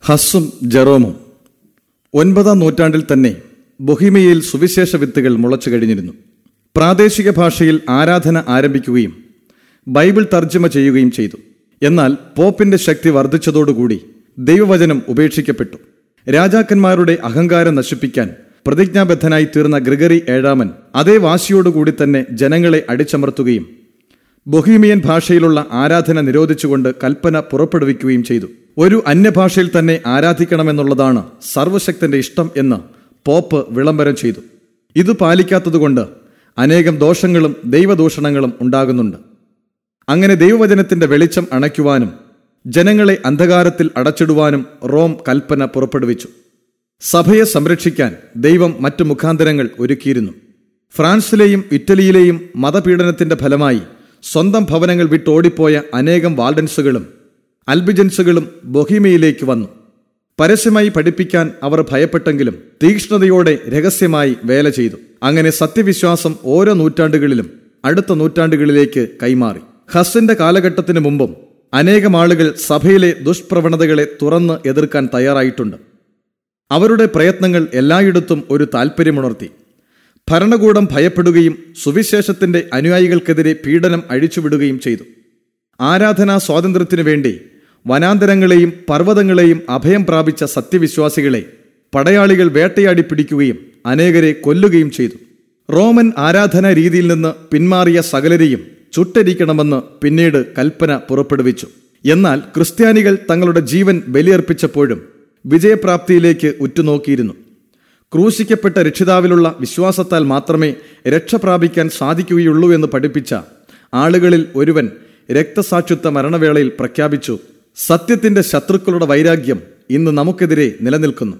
ഹസ്സും ജെറോമും ഒൻപതാം നൂറ്റാണ്ടിൽ തന്നെ ബൊഹിമിയയിൽ സുവിശേഷ വിത്തുകൾ മുളച്ചു കഴിഞ്ഞിരുന്നു പ്രാദേശിക ഭാഷയിൽ ആരാധന ആരംഭിക്കുകയും ബൈബിൾ തർജ്ജമ ചെയ്യുകയും ചെയ്തു എന്നാൽ പോപ്പിന്റെ ശക്തി വർദ്ധിച്ചതോടുകൂടി ദൈവവചനം ഉപേക്ഷിക്കപ്പെട്ടു രാജാക്കന്മാരുടെ അഹങ്കാരം നശിപ്പിക്കാൻ പ്രതിജ്ഞാബദ്ധനായി തീർന്ന ഗ്രിഗറി ഏഴാമൻ അതേ വാശിയോടുകൂടി തന്നെ ജനങ്ങളെ അടിച്ചമർത്തുകയും ബൊഹീമിയൻ ഭാഷയിലുള്ള ആരാധന നിരോധിച്ചുകൊണ്ട് കൽപ്പന പുറപ്പെടുവിക്കുകയും ചെയ്തു ഒരു അന്യഭാഷയിൽ തന്നെ ആരാധിക്കണമെന്നുള്ളതാണ് സർവശക്തന്റെ ഇഷ്ടം എന്ന് പോപ്പ് വിളംബരം ചെയ്തു ഇത് പാലിക്കാത്തതുകൊണ്ട് അനേകം ദോഷങ്ങളും ദൈവദൂഷണങ്ങളും ഉണ്ടാകുന്നുണ്ട് അങ്ങനെ ദൈവവചനത്തിന്റെ വെളിച്ചം അണയ്ക്കുവാനും ജനങ്ങളെ അന്ധകാരത്തിൽ അടച്ചിടുവാനും റോം കൽപ്പന പുറപ്പെടുവിച്ചു സഭയെ സംരക്ഷിക്കാൻ ദൈവം മറ്റു മുഖാന്തരങ്ങൾ ഒരുക്കിയിരുന്നു ഫ്രാൻസിലെയും ഇറ്റലിയിലെയും മതപീഡനത്തിന്റെ ഫലമായി സ്വന്തം ഭവനങ്ങൾ വിട്ടോടിപ്പോയ അനേകം വാൾഡൻസുകളും അൽബിജൻസുകളും ബൊഹീമയിലേക്ക് വന്നു പരസ്യമായി പഠിപ്പിക്കാൻ അവർ ഭയപ്പെട്ടെങ്കിലും തീക്ഷ്ണതയോടെ രഹസ്യമായി വേല ചെയ്തു അങ്ങനെ സത്യവിശ്വാസം ഓരോ നൂറ്റാണ്ടുകളിലും അടുത്ത നൂറ്റാണ്ടുകളിലേക്ക് കൈമാറി ഹസ്സിന്റെ കാലഘട്ടത്തിന് മുമ്പും അനേകം ആളുകൾ സഭയിലെ ദുഷ്പ്രവണതകളെ തുറന്ന് എതിർക്കാൻ തയ്യാറായിട്ടുണ്ട് അവരുടെ പ്രയത്നങ്ങൾ എല്ലായിടത്തും ഒരു താൽപ്പര്യമുണർത്തി ഭരണകൂടം ഭയപ്പെടുകയും സുവിശേഷത്തിന്റെ അനുയായികൾക്കെതിരെ പീഡനം അഴിച്ചുവിടുകയും ചെയ്തു ആരാധനാ സ്വാതന്ത്ര്യത്തിനു വേണ്ടി വനാന്തരങ്ങളെയും പർവ്വതങ്ങളെയും അഭയം പ്രാപിച്ച സത്യവിശ്വാസികളെ പടയാളികൾ വേട്ടയാടി പിടിക്കുകയും അനേകരെ കൊല്ലുകയും ചെയ്തു റോമൻ ആരാധനാ രീതിയിൽ നിന്ന് പിന്മാറിയ സകലരെയും ചുട്ടരിക്കണമെന്ന് പിന്നീട് കൽപ്പന പുറപ്പെടുവിച്ചു എന്നാൽ ക്രിസ്ത്യാനികൾ തങ്ങളുടെ ജീവൻ ബലിയർപ്പിച്ചപ്പോഴും വിജയപ്രാപ്തിയിലേക്ക് ഉറ്റുനോക്കിയിരുന്നു ക്രൂശിക്കപ്പെട്ട രക്ഷിതാവിലുള്ള വിശ്വാസത്താൽ മാത്രമേ രക്ഷ പ്രാപിക്കാൻ സാധിക്കുകയുള്ളൂ എന്ന് പഠിപ്പിച്ച ആളുകളിൽ ഒരുവൻ രക്തസാക്ഷിത്വ മരണവേളയിൽ പ്രഖ്യാപിച്ചു സത്യത്തിന്റെ ശത്രുക്കളുടെ വൈരാഗ്യം ഇന്ന് നമുക്കെതിരെ നിലനിൽക്കുന്നു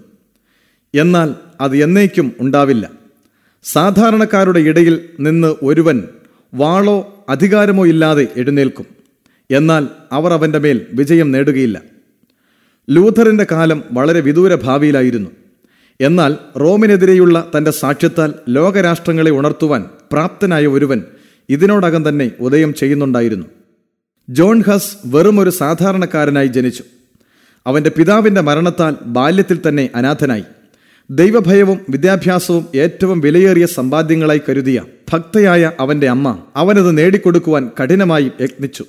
എന്നാൽ അത് എന്നേക്കും ഉണ്ടാവില്ല സാധാരണക്കാരുടെ ഇടയിൽ നിന്ന് ഒരുവൻ വാളോ അധികാരമോ ഇല്ലാതെ എഴുന്നേൽക്കും എന്നാൽ അവർ അവന്റെ മേൽ വിജയം നേടുകയില്ല ലൂഥറിന്റെ കാലം വളരെ വിദൂര ഭാവിയിലായിരുന്നു എന്നാൽ റോമിനെതിരെയുള്ള തന്റെ സാക്ഷ്യത്താൽ ലോകരാഷ്ട്രങ്ങളെ ഉണർത്തുവാൻ പ്രാപ്തനായ ഒരുവൻ ഇതിനോടകം തന്നെ ഉദയം ചെയ്യുന്നുണ്ടായിരുന്നു ജോൺ ഹസ് വെറും ഒരു സാധാരണക്കാരനായി ജനിച്ചു അവന്റെ പിതാവിന്റെ മരണത്താൽ ബാല്യത്തിൽ തന്നെ അനാഥനായി ദൈവഭയവും വിദ്യാഭ്യാസവും ഏറ്റവും വിലയേറിയ സമ്പാദ്യങ്ങളായി കരുതിയ ഭക്തയായ അവന്റെ അമ്മ അവനത് നേടിക്കൊടുക്കുവാൻ കഠിനമായി യത്നിച്ചു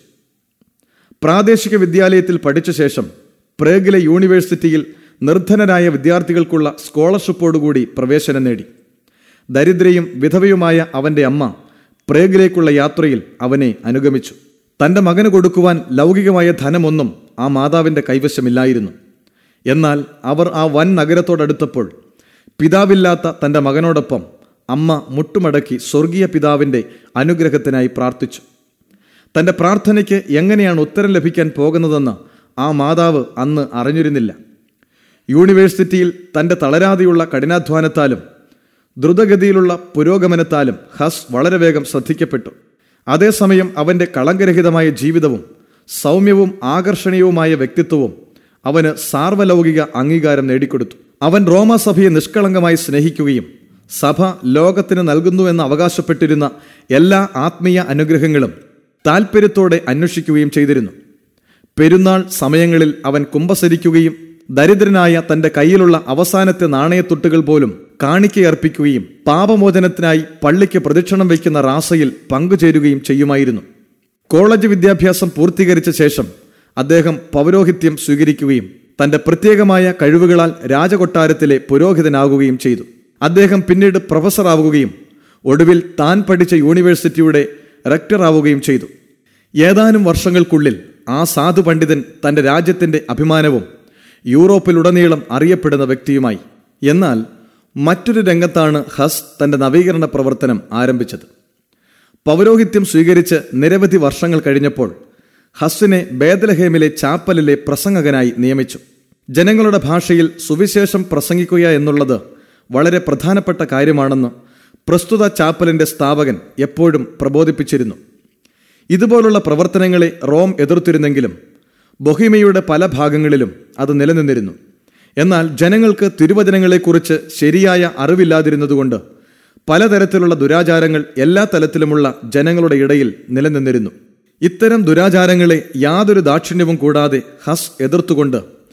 പ്രാദേശിക വിദ്യാലയത്തിൽ പഠിച്ച ശേഷം പ്രേഗിലെ യൂണിവേഴ്സിറ്റിയിൽ നിർധനരായ വിദ്യാർത്ഥികൾക്കുള്ള സ്കോളർഷിപ്പോടുകൂടി പ്രവേശനം നേടി ദരിദ്രയും വിധവയുമായ അവന്റെ അമ്മ പ്രേഗിലേക്കുള്ള യാത്രയിൽ അവനെ അനുഗമിച്ചു തന്റെ മകന് കൊടുക്കുവാൻ ലൗകികമായ ധനമൊന്നും ആ മാതാവിന്റെ കൈവശമില്ലായിരുന്നു എന്നാൽ അവർ ആ വൻ നഗരത്തോടടുത്തപ്പോൾ പിതാവില്ലാത്ത തന്റെ മകനോടൊപ്പം അമ്മ മുട്ടുമടക്കി സ്വർഗീയ പിതാവിന്റെ അനുഗ്രഹത്തിനായി പ്രാർത്ഥിച്ചു തന്റെ പ്രാർത്ഥനയ്ക്ക് എങ്ങനെയാണ് ഉത്തരം ലഭിക്കാൻ പോകുന്നതെന്ന് ആ മാതാവ് അന്ന് അറിഞ്ഞിരുന്നില്ല യൂണിവേഴ്സിറ്റിയിൽ തന്റെ തളരാതെയുള്ള കഠിനാധ്വാനത്താലും ദ്രുതഗതിയിലുള്ള പുരോഗമനത്താലും ഹസ് വളരെ വേഗം ശ്രദ്ധിക്കപ്പെട്ടു അതേസമയം അവന്റെ കളങ്കരഹിതമായ ജീവിതവും സൗമ്യവും ആകർഷണീയവുമായ വ്യക്തിത്വവും അവന് സാർവലൗകിക അംഗീകാരം നേടിക്കൊടുത്തു അവൻ റോമാസഭയെ നിഷ്കളങ്കമായി സ്നേഹിക്കുകയും സഭ ലോകത്തിന് നൽകുന്നുവെന്ന് അവകാശപ്പെട്ടിരുന്ന എല്ലാ ആത്മീയ അനുഗ്രഹങ്ങളും താൽപ്പര്യത്തോടെ അന്വേഷിക്കുകയും ചെയ്തിരുന്നു പെരുന്നാൾ സമയങ്ങളിൽ അവൻ കുമ്പസരിക്കുകയും ദരിദ്രനായ തന്റെ കയ്യിലുള്ള അവസാനത്തെ നാണയത്തുട്ടുകൾ പോലും കാണിക്കയർപ്പിക്കുകയും പാപമോചനത്തിനായി പള്ളിക്ക് പ്രദക്ഷിണം വയ്ക്കുന്ന റാസയിൽ പങ്കുചേരുകയും ചെയ്യുമായിരുന്നു കോളേജ് വിദ്യാഭ്യാസം പൂർത്തീകരിച്ച ശേഷം അദ്ദേഹം പൗരോഹിത്യം സ്വീകരിക്കുകയും തന്റെ പ്രത്യേകമായ കഴിവുകളാൽ രാജകൊട്ടാരത്തിലെ പുരോഹിതനാകുകയും ചെയ്തു അദ്ദേഹം പിന്നീട് പ്രൊഫസറാവുകയും ഒടുവിൽ താൻ പഠിച്ച യൂണിവേഴ്സിറ്റിയുടെ റെക്ടറാവുകയും ചെയ്തു ഏതാനും വർഷങ്ങൾക്കുള്ളിൽ ആ സാധു പണ്ഡിതൻ തന്റെ രാജ്യത്തിന്റെ അഭിമാനവും യൂറോപ്പിലുടനീളം അറിയപ്പെടുന്ന വ്യക്തിയുമായി എന്നാൽ മറ്റൊരു രംഗത്താണ് ഹസ് തന്റെ നവീകരണ പ്രവർത്തനം ആരംഭിച്ചത് പൗരോഹിത്യം സ്വീകരിച്ച് നിരവധി വർഷങ്ങൾ കഴിഞ്ഞപ്പോൾ ഹസ്സിനെ ബേദലഹേമിലെ ചാപ്പലിലെ പ്രസംഗകനായി നിയമിച്ചു ജനങ്ങളുടെ ഭാഷയിൽ സുവിശേഷം പ്രസംഗിക്കുക എന്നുള്ളത് വളരെ പ്രധാനപ്പെട്ട കാര്യമാണെന്ന് പ്രസ്തുത ചാപ്പലിന്റെ സ്ഥാപകൻ എപ്പോഴും പ്രബോധിപ്പിച്ചിരുന്നു ഇതുപോലുള്ള പ്രവർത്തനങ്ങളെ റോം എതിർത്തിരുന്നെങ്കിലും ബൊഹിമയുടെ പല ഭാഗങ്ങളിലും അത് നിലനിന്നിരുന്നു എന്നാൽ ജനങ്ങൾക്ക് തിരുവചനങ്ങളെക്കുറിച്ച് ശരിയായ അറിവില്ലാതിരുന്നതുകൊണ്ട് പലതരത്തിലുള്ള ദുരാചാരങ്ങൾ എല്ലാ തലത്തിലുമുള്ള ജനങ്ങളുടെ ഇടയിൽ നിലനിന്നിരുന്നു ഇത്തരം ദുരാചാരങ്ങളെ യാതൊരു ദാക്ഷിണ്യവും കൂടാതെ ഹസ് എതിർത്തുകൊണ്ട്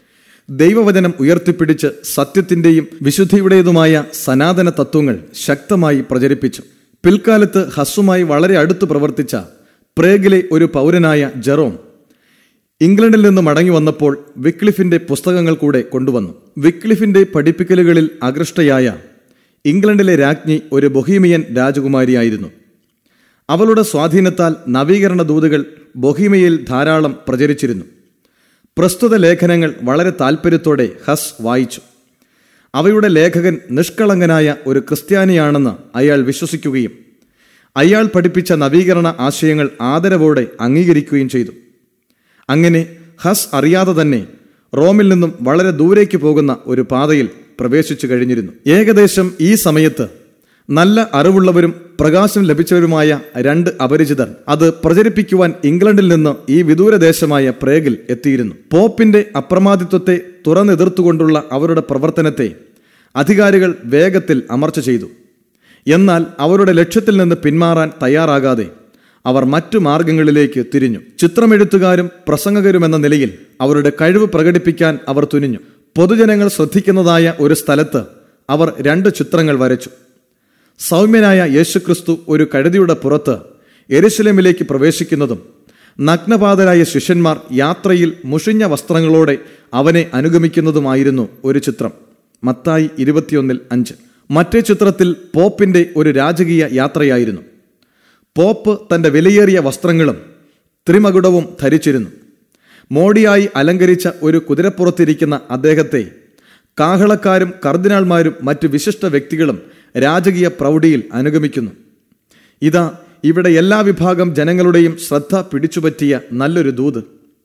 ദൈവവചനം ഉയർത്തിപ്പിടിച്ച് സത്യത്തിന്റെയും വിശുദ്ധിയുടേതുമായ സനാതന തത്വങ്ങൾ ശക്തമായി പ്രചരിപ്പിച്ചു പിൽക്കാലത്ത് ഹസ്സുമായി വളരെ അടുത്ത് പ്രവർത്തിച്ച പ്രേഗിലെ ഒരു പൗരനായ ജെറോം ഇംഗ്ലണ്ടിൽ നിന്ന് മടങ്ങി വന്നപ്പോൾ വിക്ലിഫിന്റെ പുസ്തകങ്ങൾ കൂടെ കൊണ്ടുവന്നു വിക്ലിഫിന്റെ പഠിപ്പിക്കലുകളിൽ ആകൃഷ്ടയായ ഇംഗ്ലണ്ടിലെ രാജ്ഞി ഒരു ബൊഹീമിയൻ രാജകുമാരിയായിരുന്നു അവളുടെ സ്വാധീനത്താൽ നവീകരണ ദൂതുകൾ ബൊഹീമിയയിൽ ധാരാളം പ്രചരിച്ചിരുന്നു പ്രസ്തുത ലേഖനങ്ങൾ വളരെ താൽപ്പര്യത്തോടെ ഹസ് വായിച്ചു അവയുടെ ലേഖകൻ നിഷ്കളങ്കനായ ഒരു ക്രിസ്ത്യാനിയാണെന്ന് അയാൾ വിശ്വസിക്കുകയും അയാൾ പഠിപ്പിച്ച നവീകരണ ആശയങ്ങൾ ആദരവോടെ അംഗീകരിക്കുകയും ചെയ്തു അങ്ങനെ ഹസ് അറിയാതെ തന്നെ റോമിൽ നിന്നും വളരെ ദൂരേക്ക് പോകുന്ന ഒരു പാതയിൽ പ്രവേശിച്ചു കഴിഞ്ഞിരുന്നു ഏകദേശം ഈ സമയത്ത് നല്ല അറിവുള്ളവരും പ്രകാശം ലഭിച്ചവരുമായ രണ്ട് അപരിചിതർ അത് പ്രചരിപ്പിക്കുവാൻ ഇംഗ്ലണ്ടിൽ നിന്ന് ഈ വിദൂരദേശമായ പ്രേഗിൽ എത്തിയിരുന്നു പോപ്പിന്റെ അപ്രമാദിത്വത്തെ തുറന്നെതിർത്തുകൊണ്ടുള്ള അവരുടെ പ്രവർത്തനത്തെ അധികാരികൾ വേഗത്തിൽ അമർച്ച ചെയ്തു എന്നാൽ അവരുടെ ലക്ഷ്യത്തിൽ നിന്ന് പിന്മാറാൻ തയ്യാറാകാതെ അവർ മറ്റു മാർഗങ്ങളിലേക്ക് തിരിഞ്ഞു ചിത്രമെഴുത്തുകാരും പ്രസംഗകരുമെന്ന നിലയിൽ അവരുടെ കഴിവ് പ്രകടിപ്പിക്കാൻ അവർ തുനിഞ്ഞു പൊതുജനങ്ങൾ ശ്രദ്ധിക്കുന്നതായ ഒരു സ്ഥലത്ത് അവർ രണ്ട് ചിത്രങ്ങൾ വരച്ചു സൗമ്യനായ യേശുക്രിസ്തു ഒരു കഴുതിയുടെ പുറത്ത് എരുശലേമിലേക്ക് പ്രവേശിക്കുന്നതും നഗ്നപാതരായ ശിഷ്യന്മാർ യാത്രയിൽ മുഷിഞ്ഞ വസ്ത്രങ്ങളോടെ അവനെ അനുഗമിക്കുന്നതുമായിരുന്നു ഒരു ചിത്രം മത്തായി ഇരുപത്തിയൊന്നിൽ അഞ്ച് മറ്റേ ചിത്രത്തിൽ പോപ്പിന്റെ ഒരു രാജകീയ യാത്രയായിരുന്നു പോപ്പ് തന്റെ വിലയേറിയ വസ്ത്രങ്ങളും ത്രിമകുടവും ധരിച്ചിരുന്നു മോടിയായി അലങ്കരിച്ച ഒരു കുതിരപ്പുറത്തിരിക്കുന്ന അദ്ദേഹത്തെ കാഹളക്കാരും കർദിനാൾമാരും മറ്റു വിശിഷ്ട വ്യക്തികളും രാജകീയ പ്രൗഢിയിൽ അനുഗമിക്കുന്നു ഇതാ ഇവിടെ എല്ലാ വിഭാഗം ജനങ്ങളുടെയും ശ്രദ്ധ പിടിച്ചുപറ്റിയ നല്ലൊരു ദൂത്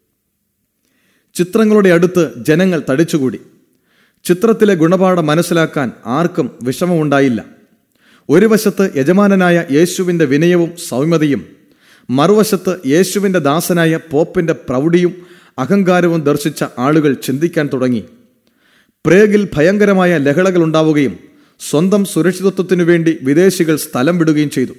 ചിത്രങ്ങളുടെ അടുത്ത് ജനങ്ങൾ തടിച്ചുകൂടി ചിത്രത്തിലെ ഗുണപാഠം മനസ്സിലാക്കാൻ ആർക്കും വിഷമമുണ്ടായില്ല ഒരു വശത്ത് യജമാനനായ യേശുവിൻ്റെ വിനയവും സൗമ്യതയും മറുവശത്ത് യേശുവിൻ്റെ ദാസനായ പോപ്പിൻ്റെ പ്രൗഢിയും അഹങ്കാരവും ദർശിച്ച ആളുകൾ ചിന്തിക്കാൻ തുടങ്ങി പ്രേഗിൽ ഭയങ്കരമായ ലഹളകൾ ഉണ്ടാവുകയും സ്വന്തം സുരക്ഷിതത്വത്തിനു വേണ്ടി വിദേശികൾ സ്ഥലം വിടുകയും ചെയ്തു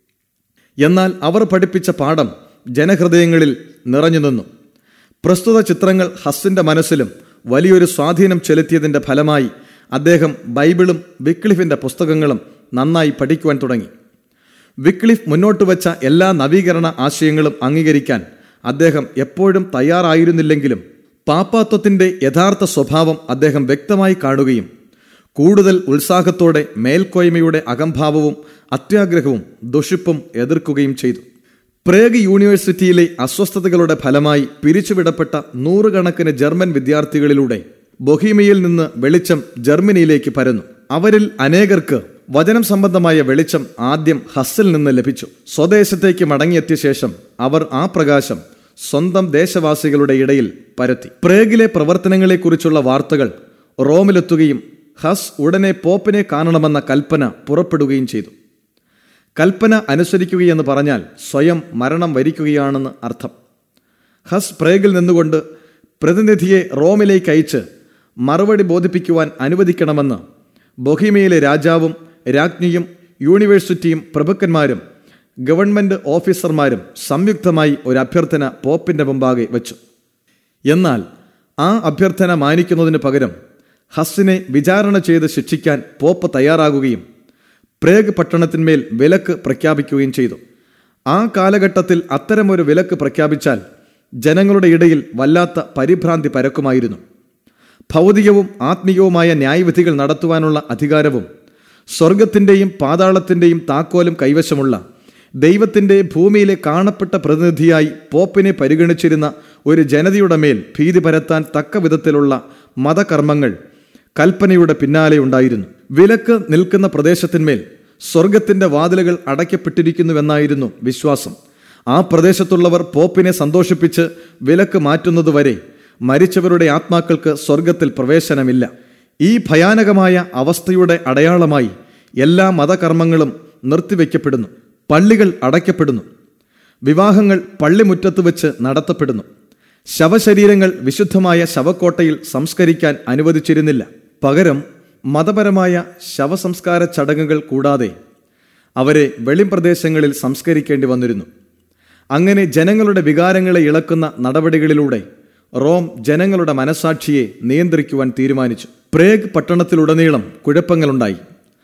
എന്നാൽ അവർ പഠിപ്പിച്ച പാഠം ജനഹൃദയങ്ങളിൽ നിറഞ്ഞു നിന്നു പ്രസ്തുത ചിത്രങ്ങൾ ഹസ്സിന്റെ മനസ്സിലും വലിയൊരു സ്വാധീനം ചെലുത്തിയതിന്റെ ഫലമായി അദ്ദേഹം ബൈബിളും വിക്ലിഫിന്റെ പുസ്തകങ്ങളും നന്നായി പഠിക്കുവാൻ തുടങ്ങി വിക്ലിഫ് മുന്നോട്ട് വച്ച എല്ലാ നവീകരണ ആശയങ്ങളും അംഗീകരിക്കാൻ അദ്ദേഹം എപ്പോഴും തയ്യാറായിരുന്നില്ലെങ്കിലും പാപ്പാത്വത്തിന്റെ യഥാർത്ഥ സ്വഭാവം അദ്ദേഹം വ്യക്തമായി കാണുകയും കൂടുതൽ ഉത്സാഹത്തോടെ മേൽക്കോയ്മയുടെ അകംഭാവവും അത്യാഗ്രഹവും ദുഷിപ്പും എതിർക്കുകയും ചെയ്തു പ്രേഗ് യൂണിവേഴ്സിറ്റിയിലെ അസ്വസ്ഥതകളുടെ ഫലമായി പിരിച്ചുവിടപ്പെട്ട നൂറുകണക്കിന് ജർമ്മൻ വിദ്യാർത്ഥികളിലൂടെ ബൊഹീമിയയിൽ നിന്ന് വെളിച്ചം ജർമ്മനിയിലേക്ക് പരന്നു അവരിൽ അനേകർക്ക് വചനം സംബന്ധമായ വെളിച്ചം ആദ്യം ഹസ്സിൽ നിന്ന് ലഭിച്ചു സ്വദേശത്തേക്ക് മടങ്ങിയെത്തിയ ശേഷം അവർ ആ പ്രകാശം സ്വന്തം ദേശവാസികളുടെ ഇടയിൽ പരത്തി പ്രേഗിലെ പ്രവർത്തനങ്ങളെക്കുറിച്ചുള്ള വാർത്തകൾ റോമിലെത്തുകയും ഹസ് ഉടനെ പോപ്പിനെ കാണണമെന്ന കൽപ്പന പുറപ്പെടുകയും ചെയ്തു കൽപ്പന അനുസരിക്കുകയെന്ന് പറഞ്ഞാൽ സ്വയം മരണം വരിക്കുകയാണെന്ന് അർത്ഥം ഹസ് പ്രേഗിൽ നിന്നുകൊണ്ട് പ്രതിനിധിയെ റോമിലേക്ക് അയച്ച് മറുപടി ബോധിപ്പിക്കുവാൻ അനുവദിക്കണമെന്ന് ബൊഹീമിയയിലെ രാജാവും രാജ്ഞിയും യൂണിവേഴ്സിറ്റിയും പ്രഭുക്കന്മാരും ഗവൺമെന്റ് ഓഫീസർമാരും സംയുക്തമായി ഒരു അഭ്യർത്ഥന പോപ്പിന്റെ മുമ്പാകെ വെച്ചു എന്നാൽ ആ അഭ്യർത്ഥന മാനിക്കുന്നതിന് പകരം ഹസ്സിനെ വിചാരണ ചെയ്ത് ശിക്ഷിക്കാൻ പോപ്പ് തയ്യാറാകുകയും പ്രേഗ് പട്ടണത്തിന്മേൽ വിലക്ക് പ്രഖ്യാപിക്കുകയും ചെയ്തു ആ കാലഘട്ടത്തിൽ അത്തരമൊരു വിലക്ക് പ്രഖ്യാപിച്ചാൽ ജനങ്ങളുടെ ഇടയിൽ വല്ലാത്ത പരിഭ്രാന്തി പരക്കുമായിരുന്നു ഭൗതികവും ആത്മീയവുമായ ന്യായവിധികൾ നടത്തുവാനുള്ള അധികാരവും സ്വർഗത്തിൻ്റെയും പാതാളത്തിൻ്റെയും താക്കോലും കൈവശമുള്ള ദൈവത്തിൻ്റെ ഭൂമിയിലെ കാണപ്പെട്ട പ്രതിനിധിയായി പോപ്പിനെ പരിഗണിച്ചിരുന്ന ഒരു ജനതയുടെ മേൽ ഭീതി പരത്താൻ തക്ക വിധത്തിലുള്ള മതകർമ്മങ്ങൾ കൽപ്പനയുടെ പിന്നാലെ ഉണ്ടായിരുന്നു വിലക്ക് നിൽക്കുന്ന പ്രദേശത്തിന്മേൽ സ്വർഗത്തിന്റെ വാതിലുകൾ അടയ്ക്കപ്പെട്ടിരിക്കുന്നുവെന്നായിരുന്നു വിശ്വാസം ആ പ്രദേശത്തുള്ളവർ പോപ്പിനെ സന്തോഷിപ്പിച്ച് വിലക്ക് മാറ്റുന്നതുവരെ മരിച്ചവരുടെ ആത്മാക്കൾക്ക് സ്വർഗത്തിൽ പ്രവേശനമില്ല ഈ ഭയാനകമായ അവസ്ഥയുടെ അടയാളമായി എല്ലാ മതകർമ്മങ്ങളും നിർത്തിവെക്കപ്പെടുന്നു പള്ളികൾ അടയ്ക്കപ്പെടുന്നു വിവാഹങ്ങൾ പള്ളിമുറ്റത്ത് വെച്ച് നടത്തപ്പെടുന്നു ശവശരീരങ്ങൾ വിശുദ്ധമായ ശവക്കോട്ടയിൽ സംസ്കരിക്കാൻ അനുവദിച്ചിരുന്നില്ല പകരം മതപരമായ ശവസംസ്കാര ചടങ്ങുകൾ കൂടാതെ അവരെ വെളിംപ്രദേശങ്ങളിൽ സംസ്കരിക്കേണ്ടി വന്നിരുന്നു അങ്ങനെ ജനങ്ങളുടെ വികാരങ്ങളെ ഇളക്കുന്ന നടപടികളിലൂടെ റോം ജനങ്ങളുടെ മനസാക്ഷിയെ നിയന്ത്രിക്കുവാൻ തീരുമാനിച്ചു പ്രേഗ് പട്ടണത്തിലുടനീളം കുഴപ്പങ്ങളുണ്ടായി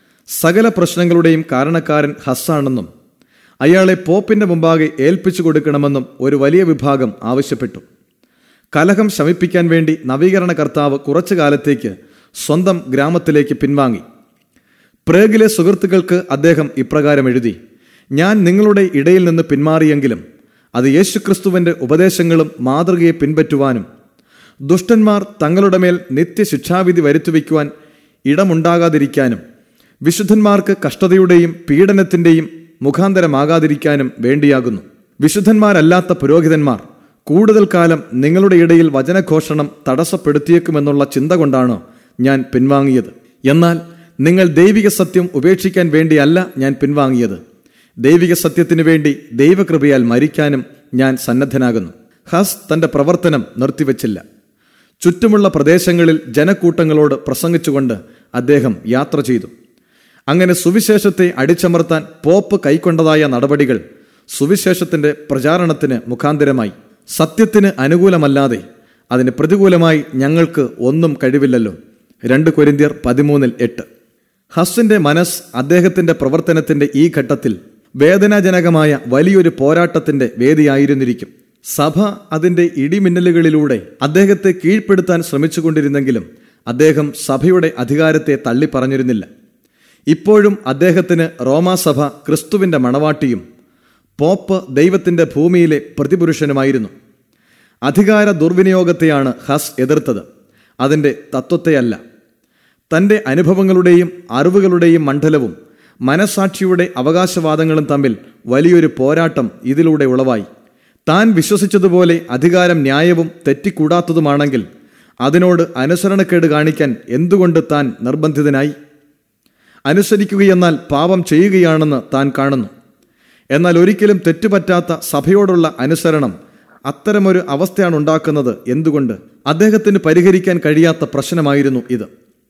സകല പ്രശ്നങ്ങളുടെയും കാരണക്കാരൻ ഹസ്സാണെന്നും അയാളെ പോപ്പിന്റെ മുമ്പാകെ ഏൽപ്പിച്ചു കൊടുക്കണമെന്നും ഒരു വലിയ വിഭാഗം ആവശ്യപ്പെട്ടു കലഹം ശമിപ്പിക്കാൻ വേണ്ടി നവീകരണ കർത്താവ് കുറച്ചു കാലത്തേക്ക് സ്വന്തം ഗ്രാമത്തിലേക്ക് പിൻവാങ്ങി പ്രേഗിലെ സുഹൃത്തുക്കൾക്ക് അദ്ദേഹം ഇപ്രകാരം എഴുതി ഞാൻ നിങ്ങളുടെ ഇടയിൽ നിന്ന് പിന്മാറിയെങ്കിലും അത് യേശുക്രിസ്തുവിന്റെ ഉപദേശങ്ങളും മാതൃകയെ പിൻപറ്റുവാനും ദുഷ്ടന്മാർ തങ്ങളുടെ മേൽ നിത്യശിക്ഷാവിധി വരുത്തുവയ്ക്കുവാൻ ഇടമുണ്ടാകാതിരിക്കാനും വിശുദ്ധന്മാർക്ക് കഷ്ടതയുടെയും പീഡനത്തിന്റെയും മുഖാന്തരമാകാതിരിക്കാനും വേണ്ടിയാകുന്നു വിശുദ്ധന്മാരല്ലാത്ത പുരോഹിതന്മാർ കൂടുതൽ കാലം നിങ്ങളുടെ ഇടയിൽ വചനഘോഷണം തടസ്സപ്പെടുത്തിയേക്കുമെന്നുള്ള ചിന്ത കൊണ്ടാണ് ഞാൻ പിൻവാങ്ങിയത് എന്നാൽ നിങ്ങൾ ദൈവിക സത്യം ഉപേക്ഷിക്കാൻ വേണ്ടിയല്ല ഞാൻ പിൻവാങ്ങിയത് ദൈവിക സത്യത്തിനു വേണ്ടി ദൈവകൃപയാൽ മരിക്കാനും ഞാൻ സന്നദ്ധനാകുന്നു ഹസ് തന്റെ പ്രവർത്തനം നിർത്തിവച്ചില്ല ചുറ്റുമുള്ള പ്രദേശങ്ങളിൽ ജനക്കൂട്ടങ്ങളോട് പ്രസംഗിച്ചുകൊണ്ട് അദ്ദേഹം യാത്ര ചെയ്തു അങ്ങനെ സുവിശേഷത്തെ അടിച്ചമർത്താൻ പോപ്പ് കൈക്കൊണ്ടതായ നടപടികൾ സുവിശേഷത്തിന്റെ പ്രചാരണത്തിന് മുഖാന്തരമായി സത്യത്തിന് അനുകൂലമല്ലാതെ അതിന് പ്രതികൂലമായി ഞങ്ങൾക്ക് ഒന്നും കഴിവില്ലല്ലോ രണ്ട് കൊരിന്ത്യർ പതിമൂന്നിൽ എട്ട് ഹസ്സിന്റെ മനസ് അദ്ദേഹത്തിന്റെ പ്രവർത്തനത്തിന്റെ ഈ ഘട്ടത്തിൽ വേദനാജനകമായ വലിയൊരു പോരാട്ടത്തിന്റെ വേദിയായിരുന്നിരിക്കും സഭ അതിന്റെ ഇടിമിന്നലുകളിലൂടെ അദ്ദേഹത്തെ കീഴ്പ്പെടുത്താൻ ശ്രമിച്ചുകൊണ്ടിരുന്നെങ്കിലും അദ്ദേഹം സഭയുടെ അധികാരത്തെ തള്ളിപ്പറഞ്ഞിരുന്നില്ല ഇപ്പോഴും അദ്ദേഹത്തിന് റോമാസഭ ക്രിസ്തുവിന്റെ മണവാട്ടിയും പോപ്പ് ദൈവത്തിന്റെ ഭൂമിയിലെ പ്രതിപുരുഷനുമായിരുന്നു അധികാര ദുർവിനിയോഗത്തെയാണ് ഹസ് എതിർത്തത് അതിന്റെ തത്വത്തെയല്ല തന്റെ അനുഭവങ്ങളുടെയും അറിവുകളുടെയും മണ്ഡലവും മനസാക്ഷിയുടെ അവകാശവാദങ്ങളും തമ്മിൽ വലിയൊരു പോരാട്ടം ഇതിലൂടെ ഉളവായി താൻ വിശ്വസിച്ചതുപോലെ അധികാരം ന്യായവും തെറ്റിക്കൂടാത്തതുമാണെങ്കിൽ അതിനോട് അനുസരണക്കേട് കാണിക്കാൻ എന്തുകൊണ്ട് താൻ നിർബന്ധിതനായി അനുസരിക്കുകയെന്നാൽ പാപം ചെയ്യുകയാണെന്ന് താൻ കാണുന്നു എന്നാൽ ഒരിക്കലും തെറ്റുപറ്റാത്ത സഭയോടുള്ള അനുസരണം അത്തരമൊരു അവസ്ഥയാണ് ഉണ്ടാക്കുന്നത് എന്തുകൊണ്ട് അദ്ദേഹത്തിന് പരിഹരിക്കാൻ കഴിയാത്ത പ്രശ്നമായിരുന്നു ഇത്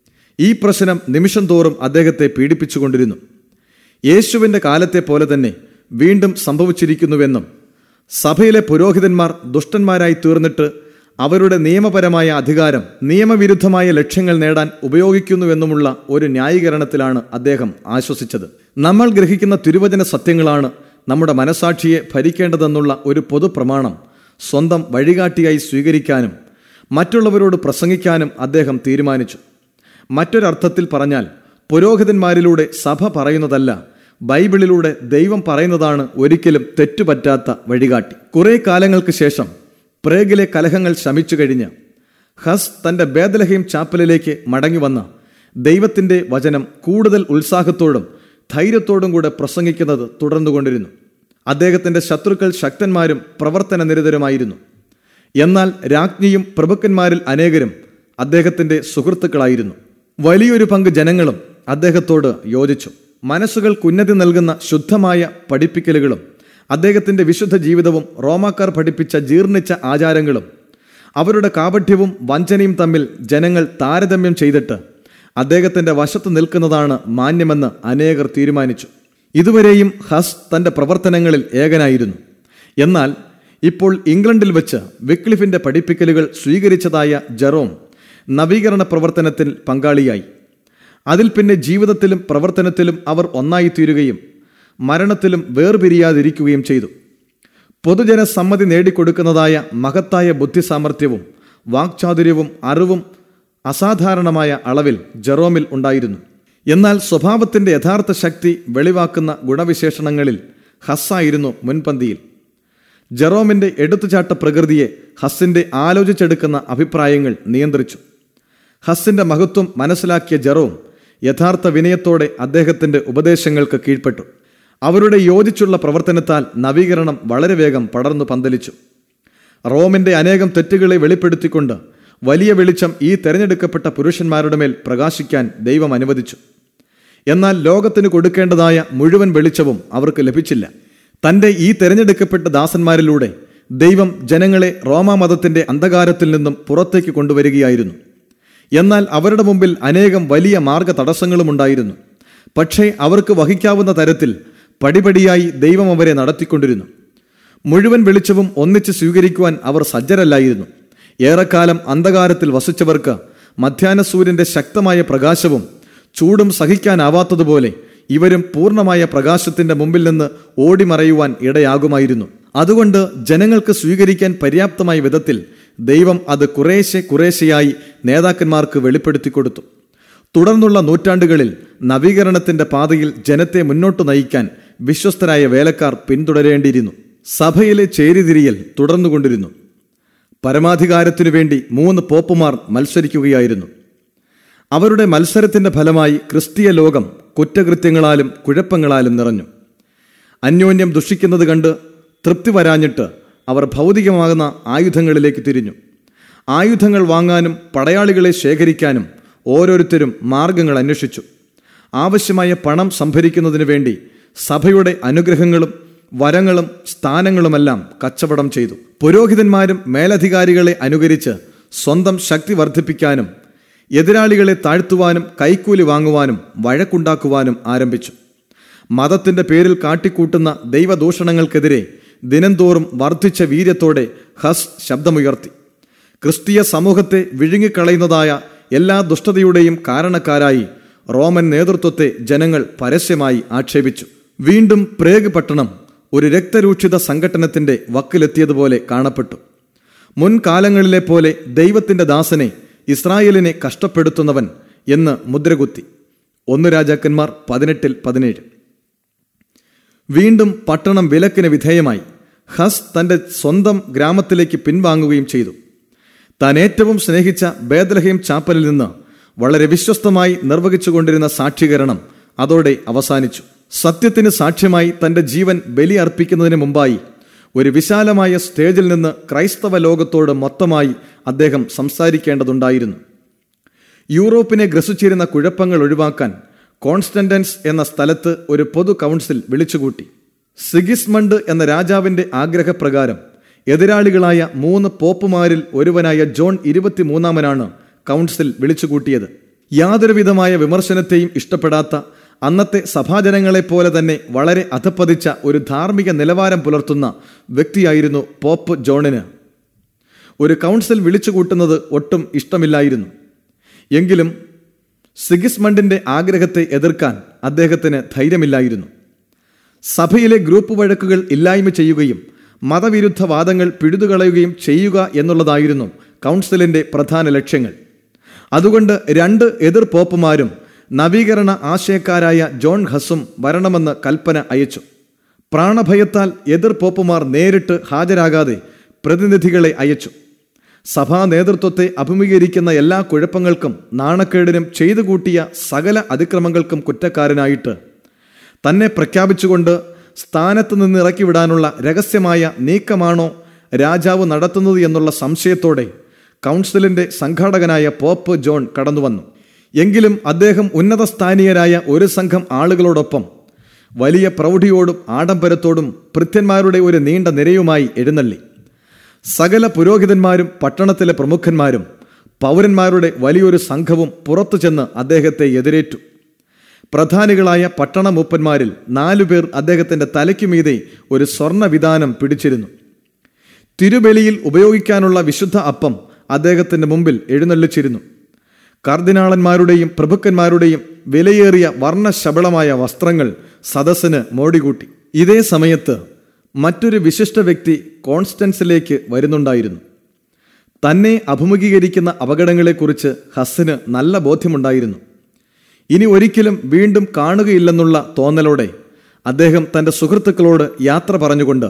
ഈ പ്രശ്നം നിമിഷം തോറും അദ്ദേഹത്തെ പീഡിപ്പിച്ചുകൊണ്ടിരുന്നു യേശുവിന്റെ കാലത്തെ പോലെ തന്നെ വീണ്ടും സംഭവിച്ചിരിക്കുന്നുവെന്നും സഭയിലെ പുരോഹിതന്മാർ ദുഷ്ടന്മാരായി തീർന്നിട്ട് അവരുടെ നിയമപരമായ അധികാരം നിയമവിരുദ്ധമായ ലക്ഷ്യങ്ങൾ നേടാൻ ഉപയോഗിക്കുന്നുവെന്നുമുള്ള ഒരു ന്യായീകരണത്തിലാണ് അദ്ദേഹം ആശ്വസിച്ചത് നമ്മൾ ഗ്രഹിക്കുന്ന തിരുവചന സത്യങ്ങളാണ് നമ്മുടെ മനസാക്ഷിയെ ഭരിക്കേണ്ടതെന്നുള്ള ഒരു പൊതുപ്രമാണം സ്വന്തം വഴികാട്ടിയായി സ്വീകരിക്കാനും മറ്റുള്ളവരോട് പ്രസംഗിക്കാനും അദ്ദേഹം തീരുമാനിച്ചു മറ്റൊരർത്ഥത്തിൽ പറഞ്ഞാൽ പുരോഹിതന്മാരിലൂടെ സഭ പറയുന്നതല്ല ബൈബിളിലൂടെ ദൈവം പറയുന്നതാണ് ഒരിക്കലും തെറ്റുപറ്റാത്ത വഴികാട്ടി കുറെ കാലങ്ങൾക്ക് ശേഷം പ്രേഗിലെ കലഹങ്ങൾ ശമിച്ചു കഴിഞ്ഞ് ഹസ് തന്റെ ബേദലഹീം ചാപ്പലിലേക്ക് മടങ്ങി വന്ന ദൈവത്തിന്റെ വചനം കൂടുതൽ ഉത്സാഹത്തോടും ധൈര്യത്തോടും കൂടെ പ്രസംഗിക്കുന്നത് തുടർന്നുകൊണ്ടിരുന്നു അദ്ദേഹത്തിന്റെ ശത്രുക്കൾ ശക്തന്മാരും പ്രവർത്തന നിരതരുമായിരുന്നു എന്നാൽ രാജ്ഞിയും പ്രഭുക്കന്മാരിൽ അനേകരും അദ്ദേഹത്തിന്റെ സുഹൃത്തുക്കളായിരുന്നു വലിയൊരു പങ്ക് ജനങ്ങളും അദ്ദേഹത്തോട് യോജിച്ചു മനസ്സുകൾ കുന്നതി നൽകുന്ന ശുദ്ധമായ പഠിപ്പിക്കലുകളും അദ്ദേഹത്തിന്റെ വിശുദ്ധ ജീവിതവും റോമാക്കാർ പഠിപ്പിച്ച ജീർണിച്ച ആചാരങ്ങളും അവരുടെ കാപഠ്യവും വഞ്ചനയും തമ്മിൽ ജനങ്ങൾ താരതമ്യം ചെയ്തിട്ട് അദ്ദേഹത്തിന്റെ വശത്ത് നിൽക്കുന്നതാണ് മാന്യമെന്ന് അനേകർ തീരുമാനിച്ചു ഇതുവരെയും ഹസ് തന്റെ പ്രവർത്തനങ്ങളിൽ ഏകനായിരുന്നു എന്നാൽ ഇപ്പോൾ ഇംഗ്ലണ്ടിൽ വെച്ച് വിക്ലിഫിന്റെ പഠിപ്പിക്കലുകൾ സ്വീകരിച്ചതായ ജെറോം നവീകരണ പ്രവർത്തനത്തിൽ പങ്കാളിയായി അതിൽ പിന്നെ ജീവിതത്തിലും പ്രവർത്തനത്തിലും അവർ ഒന്നായിത്തീരുകയും മരണത്തിലും വേർപിരിയാതിരിക്കുകയും ചെയ്തു പൊതുജന സമ്മതി നേടിക്കൊടുക്കുന്നതായ മഹത്തായ ബുദ്ധിസാമർഥ്യവും വാക്ചാതുര്യവും അറിവും അസാധാരണമായ അളവിൽ ജെറോമിൽ ഉണ്ടായിരുന്നു എന്നാൽ സ്വഭാവത്തിന്റെ യഥാർത്ഥ ശക്തി വെളിവാക്കുന്ന ഗുണവിശേഷണങ്ങളിൽ ഹസ്സായിരുന്നു മുൻപന്തിയിൽ ജെറോമിന്റെ എടുത്തുചാട്ട പ്രകൃതിയെ ഹസ്സിന്റെ ആലോചിച്ചെടുക്കുന്ന അഭിപ്രായങ്ങൾ നിയന്ത്രിച്ചു ഹസ്സിന്റെ മഹത്വം മനസ്സിലാക്കിയ ജെറോം യഥാർത്ഥ വിനയത്തോടെ അദ്ദേഹത്തിന്റെ ഉപദേശങ്ങൾക്ക് കീഴ്പ്പെട്ടു അവരുടെ യോജിച്ചുള്ള പ്രവർത്തനത്താൽ നവീകരണം വളരെ വേഗം പടർന്നു പന്തലിച്ചു റോമിന്റെ അനേകം തെറ്റുകളെ വെളിപ്പെടുത്തിക്കൊണ്ട് വലിയ വെളിച്ചം ഈ തെരഞ്ഞെടുക്കപ്പെട്ട പുരുഷന്മാരുടെ മേൽ പ്രകാശിക്കാൻ ദൈവം അനുവദിച്ചു എന്നാൽ ലോകത്തിന് കൊടുക്കേണ്ടതായ മുഴുവൻ വെളിച്ചവും അവർക്ക് ലഭിച്ചില്ല തന്റെ ഈ തെരഞ്ഞെടുക്കപ്പെട്ട ദാസന്മാരിലൂടെ ദൈവം ജനങ്ങളെ റോമാ മതത്തിന്റെ അന്ധകാരത്തിൽ നിന്നും പുറത്തേക്ക് കൊണ്ടുവരികയായിരുന്നു എന്നാൽ അവരുടെ മുമ്പിൽ അനേകം വലിയ മാർഗ തടസ്സങ്ങളും ഉണ്ടായിരുന്നു പക്ഷേ അവർക്ക് വഹിക്കാവുന്ന തരത്തിൽ പടിപടിയായി ദൈവം അവരെ നടത്തിക്കൊണ്ടിരുന്നു മുഴുവൻ വെളിച്ചവും ഒന്നിച്ച് സ്വീകരിക്കുവാൻ അവർ സജ്ജരല്ലായിരുന്നു ഏറെക്കാലം അന്ധകാരത്തിൽ വസിച്ചവർക്ക് മധ്യാഹ്ന സൂര്യന്റെ ശക്തമായ പ്രകാശവും ചൂടും സഹിക്കാനാവാത്തതുപോലെ ഇവരും പൂർണ്ണമായ പ്രകാശത്തിന്റെ മുമ്പിൽ നിന്ന് ഓടിമറയുവാൻ ഇടയാകുമായിരുന്നു അതുകൊണ്ട് ജനങ്ങൾക്ക് സ്വീകരിക്കാൻ പര്യാപ്തമായ വിധത്തിൽ ദൈവം അത് കുറേശ്ശെ കുറേശ്ശെയായി നേതാക്കന്മാർക്ക് വെളിപ്പെടുത്തി കൊടുത്തു തുടർന്നുള്ള നൂറ്റാണ്ടുകളിൽ നവീകരണത്തിന്റെ പാതയിൽ ജനത്തെ മുന്നോട്ട് നയിക്കാൻ വിശ്വസ്തരായ വേലക്കാർ പിന്തുടരേണ്ടിയിരുന്നു സഭയിലെ ചേരിതിരിയൽ തുടർന്നുകൊണ്ടിരുന്നു പരമാധികാരത്തിനു വേണ്ടി മൂന്ന് പോപ്പുമാർ മത്സരിക്കുകയായിരുന്നു അവരുടെ മത്സരത്തിന്റെ ഫലമായി ക്രിസ്തീയ ലോകം കുറ്റകൃത്യങ്ങളാലും കുഴപ്പങ്ങളാലും നിറഞ്ഞു അന്യോന്യം ദുഷിക്കുന്നത് കണ്ട് തൃപ്തി വരാഞ്ഞിട്ട് അവർ ഭൗതികമാകുന്ന ആയുധങ്ങളിലേക്ക് തിരിഞ്ഞു ആയുധങ്ങൾ വാങ്ങാനും പടയാളികളെ ശേഖരിക്കാനും ഓരോരുത്തരും മാർഗങ്ങൾ അന്വേഷിച്ചു ആവശ്യമായ പണം സംഭരിക്കുന്നതിനു വേണ്ടി സഭയുടെ അനുഗ്രഹങ്ങളും വരങ്ങളും സ്ഥാനങ്ങളുമെല്ലാം കച്ചവടം ചെയ്തു പുരോഹിതന്മാരും മേലധികാരികളെ അനുകരിച്ച് സ്വന്തം ശക്തി വർദ്ധിപ്പിക്കാനും എതിരാളികളെ താഴ്ത്തുവാനും കൈക്കൂലി വാങ്ങുവാനും വഴക്കുണ്ടാക്കുവാനും ആരംഭിച്ചു മതത്തിന്റെ പേരിൽ കാട്ടിക്കൂട്ടുന്ന ദൈവദൂഷണങ്ങൾക്കെതിരെ ദിനംതോറും വർദ്ധിച്ച വീര്യത്തോടെ ഹസ് ശബ്ദമുയർത്തി ക്രിസ്തീയ സമൂഹത്തെ വിഴുങ്ങിക്കളയുന്നതായ എല്ലാ ദുഷ്ടതയുടെയും കാരണക്കാരായി റോമൻ നേതൃത്വത്തെ ജനങ്ങൾ പരസ്യമായി ആക്ഷേപിച്ചു വീണ്ടും പ്രേഗ് പട്ടണം ഒരു രക്തരൂക്ഷിത സംഘട്ടനത്തിന്റെ വക്കിലെത്തിയതുപോലെ കാണപ്പെട്ടു മുൻകാലങ്ങളിലെ പോലെ ദൈവത്തിന്റെ ദാസനെ ഇസ്രായേലിനെ കഷ്ടപ്പെടുത്തുന്നവൻ എന്ന് മുദ്രകുത്തി ഒന്ന് രാജാക്കന്മാർ പതിനെട്ടിൽ പതിനേഴ് വീണ്ടും പട്ടണം വിലക്കിന് വിധേയമായി ഹസ് തന്റെ സ്വന്തം ഗ്രാമത്തിലേക്ക് പിൻവാങ്ങുകയും ചെയ്തു താൻ ഏറ്റവും സ്നേഹിച്ച ബേദലഹീം ചാപ്പലിൽ നിന്ന് വളരെ വിശ്വസ്തമായി നിർവഹിച്ചുകൊണ്ടിരുന്ന സാക്ഷീകരണം അതോടെ അവസാനിച്ചു സത്യത്തിന് സാക്ഷ്യമായി തന്റെ ജീവൻ ബലി അർപ്പിക്കുന്നതിന് മുമ്പായി ഒരു വിശാലമായ സ്റ്റേജിൽ നിന്ന് ക്രൈസ്തവ ലോകത്തോട് മൊത്തമായി അദ്ദേഹം സംസാരിക്കേണ്ടതുണ്ടായിരുന്നു യൂറോപ്പിനെ ഗ്രസിച്ചിരുന്ന കുഴപ്പങ്ങൾ ഒഴിവാക്കാൻ കോൺസ്റ്റന്റൻസ് എന്ന സ്ഥലത്ത് ഒരു പൊതു കൗൺസിൽ വിളിച്ചുകൂട്ടി സിഗിസ്മണ്ട് എന്ന രാജാവിന്റെ ആഗ്രഹപ്രകാരം എതിരാളികളായ മൂന്ന് പോപ്പുമാരിൽ ഒരുവനായ ജോൺ ഇരുപത്തിമൂന്നാമനാണ് കൗൺസിൽ വിളിച്ചുകൂട്ടിയത് യാതൊരുവിധമായ വിമർശനത്തെയും ഇഷ്ടപ്പെടാത്ത അന്നത്തെ സഭാജനങ്ങളെപ്പോലെ തന്നെ വളരെ അധപ്പതിച്ച ഒരു ധാർമ്മിക നിലവാരം പുലർത്തുന്ന വ്യക്തിയായിരുന്നു പോപ്പ് ജോണിന് ഒരു കൗൺസിൽ വിളിച്ചുകൂട്ടുന്നത് ഒട്ടും ഇഷ്ടമില്ലായിരുന്നു എങ്കിലും സിഗിസ്മണ്ടിന്റെ ആഗ്രഹത്തെ എതിർക്കാൻ അദ്ദേഹത്തിന് ധൈര്യമില്ലായിരുന്നു സഭയിലെ ഗ്രൂപ്പ് വഴക്കുകൾ ഇല്ലായ്മ ചെയ്യുകയും മതവിരുദ്ധ വാദങ്ങൾ പിഴുതുകളയുകയും ചെയ്യുക എന്നുള്ളതായിരുന്നു കൗൺസിലിന്റെ പ്രധാന ലക്ഷ്യങ്ങൾ അതുകൊണ്ട് രണ്ട് എതിർ പോപ്പുമാരും നവീകരണ ആശയക്കാരായ ജോൺ ഹസും വരണമെന്ന് കൽപ്പന അയച്ചു പ്രാണഭയത്താൽ എതിർ പോപ്പുമാർ നേരിട്ട് ഹാജരാകാതെ പ്രതിനിധികളെ അയച്ചു സഭാ നേതൃത്വത്തെ അഭിമുഖീകരിക്കുന്ന എല്ലാ കുഴപ്പങ്ങൾക്കും നാണക്കേടിനും ചെയ്തു കൂട്ടിയ സകല അതിക്രമങ്ങൾക്കും കുറ്റക്കാരനായിട്ട് തന്നെ പ്രഖ്യാപിച്ചുകൊണ്ട് സ്ഥാനത്ത് നിന്ന് ഇറക്കിവിടാനുള്ള രഹസ്യമായ നീക്കമാണോ രാജാവ് നടത്തുന്നത് എന്നുള്ള സംശയത്തോടെ കൗൺസിലിന്റെ സംഘാടകനായ പോപ്പ് ജോൺ കടന്നുവന്നു എങ്കിലും അദ്ദേഹം ഉന്നതസ്ഥാനീയരായ ഒരു സംഘം ആളുകളോടൊപ്പം വലിയ പ്രൗഢിയോടും ആഡംബരത്തോടും ഭൃത്യന്മാരുടെ ഒരു നീണ്ട നിരയുമായി എഴുന്നള്ളി സകല പുരോഹിതന്മാരും പട്ടണത്തിലെ പ്രമുഖന്മാരും പൗരന്മാരുടെ വലിയൊരു സംഘവും പുറത്തു ചെന്ന് അദ്ദേഹത്തെ എതിരേറ്റു പ്രധാനികളായ പട്ടണ മൂപ്പന്മാരിൽ നാലുപേർ അദ്ദേഹത്തിന്റെ തലയ്ക്കുമീതെ ഒരു സ്വർണ്ണ വിധാനം പിടിച്ചിരുന്നു തിരുബലിയിൽ ഉപയോഗിക്കാനുള്ള വിശുദ്ധ അപ്പം അദ്ദേഹത്തിന്റെ മുമ്പിൽ എഴുന്നള്ളിച്ചിരുന്നു കർദിനാളന്മാരുടെയും പ്രഭുക്കന്മാരുടെയും വിലയേറിയ വർണ്ണശബളമായ വസ്ത്രങ്ങൾ സദസ്സിന് മോടികൂട്ടി ഇതേ സമയത്ത് മറ്റൊരു വിശിഷ്ട വ്യക്തി കോൺസ്റ്റൻസിലേക്ക് വരുന്നുണ്ടായിരുന്നു തന്നെ അഭിമുഖീകരിക്കുന്ന അപകടങ്ങളെക്കുറിച്ച് ഹസ്സിന് നല്ല ബോധ്യമുണ്ടായിരുന്നു ഇനി ഒരിക്കലും വീണ്ടും കാണുകയില്ലെന്നുള്ള തോന്നലോടെ അദ്ദേഹം തന്റെ സുഹൃത്തുക്കളോട് യാത്ര പറഞ്ഞുകൊണ്ട്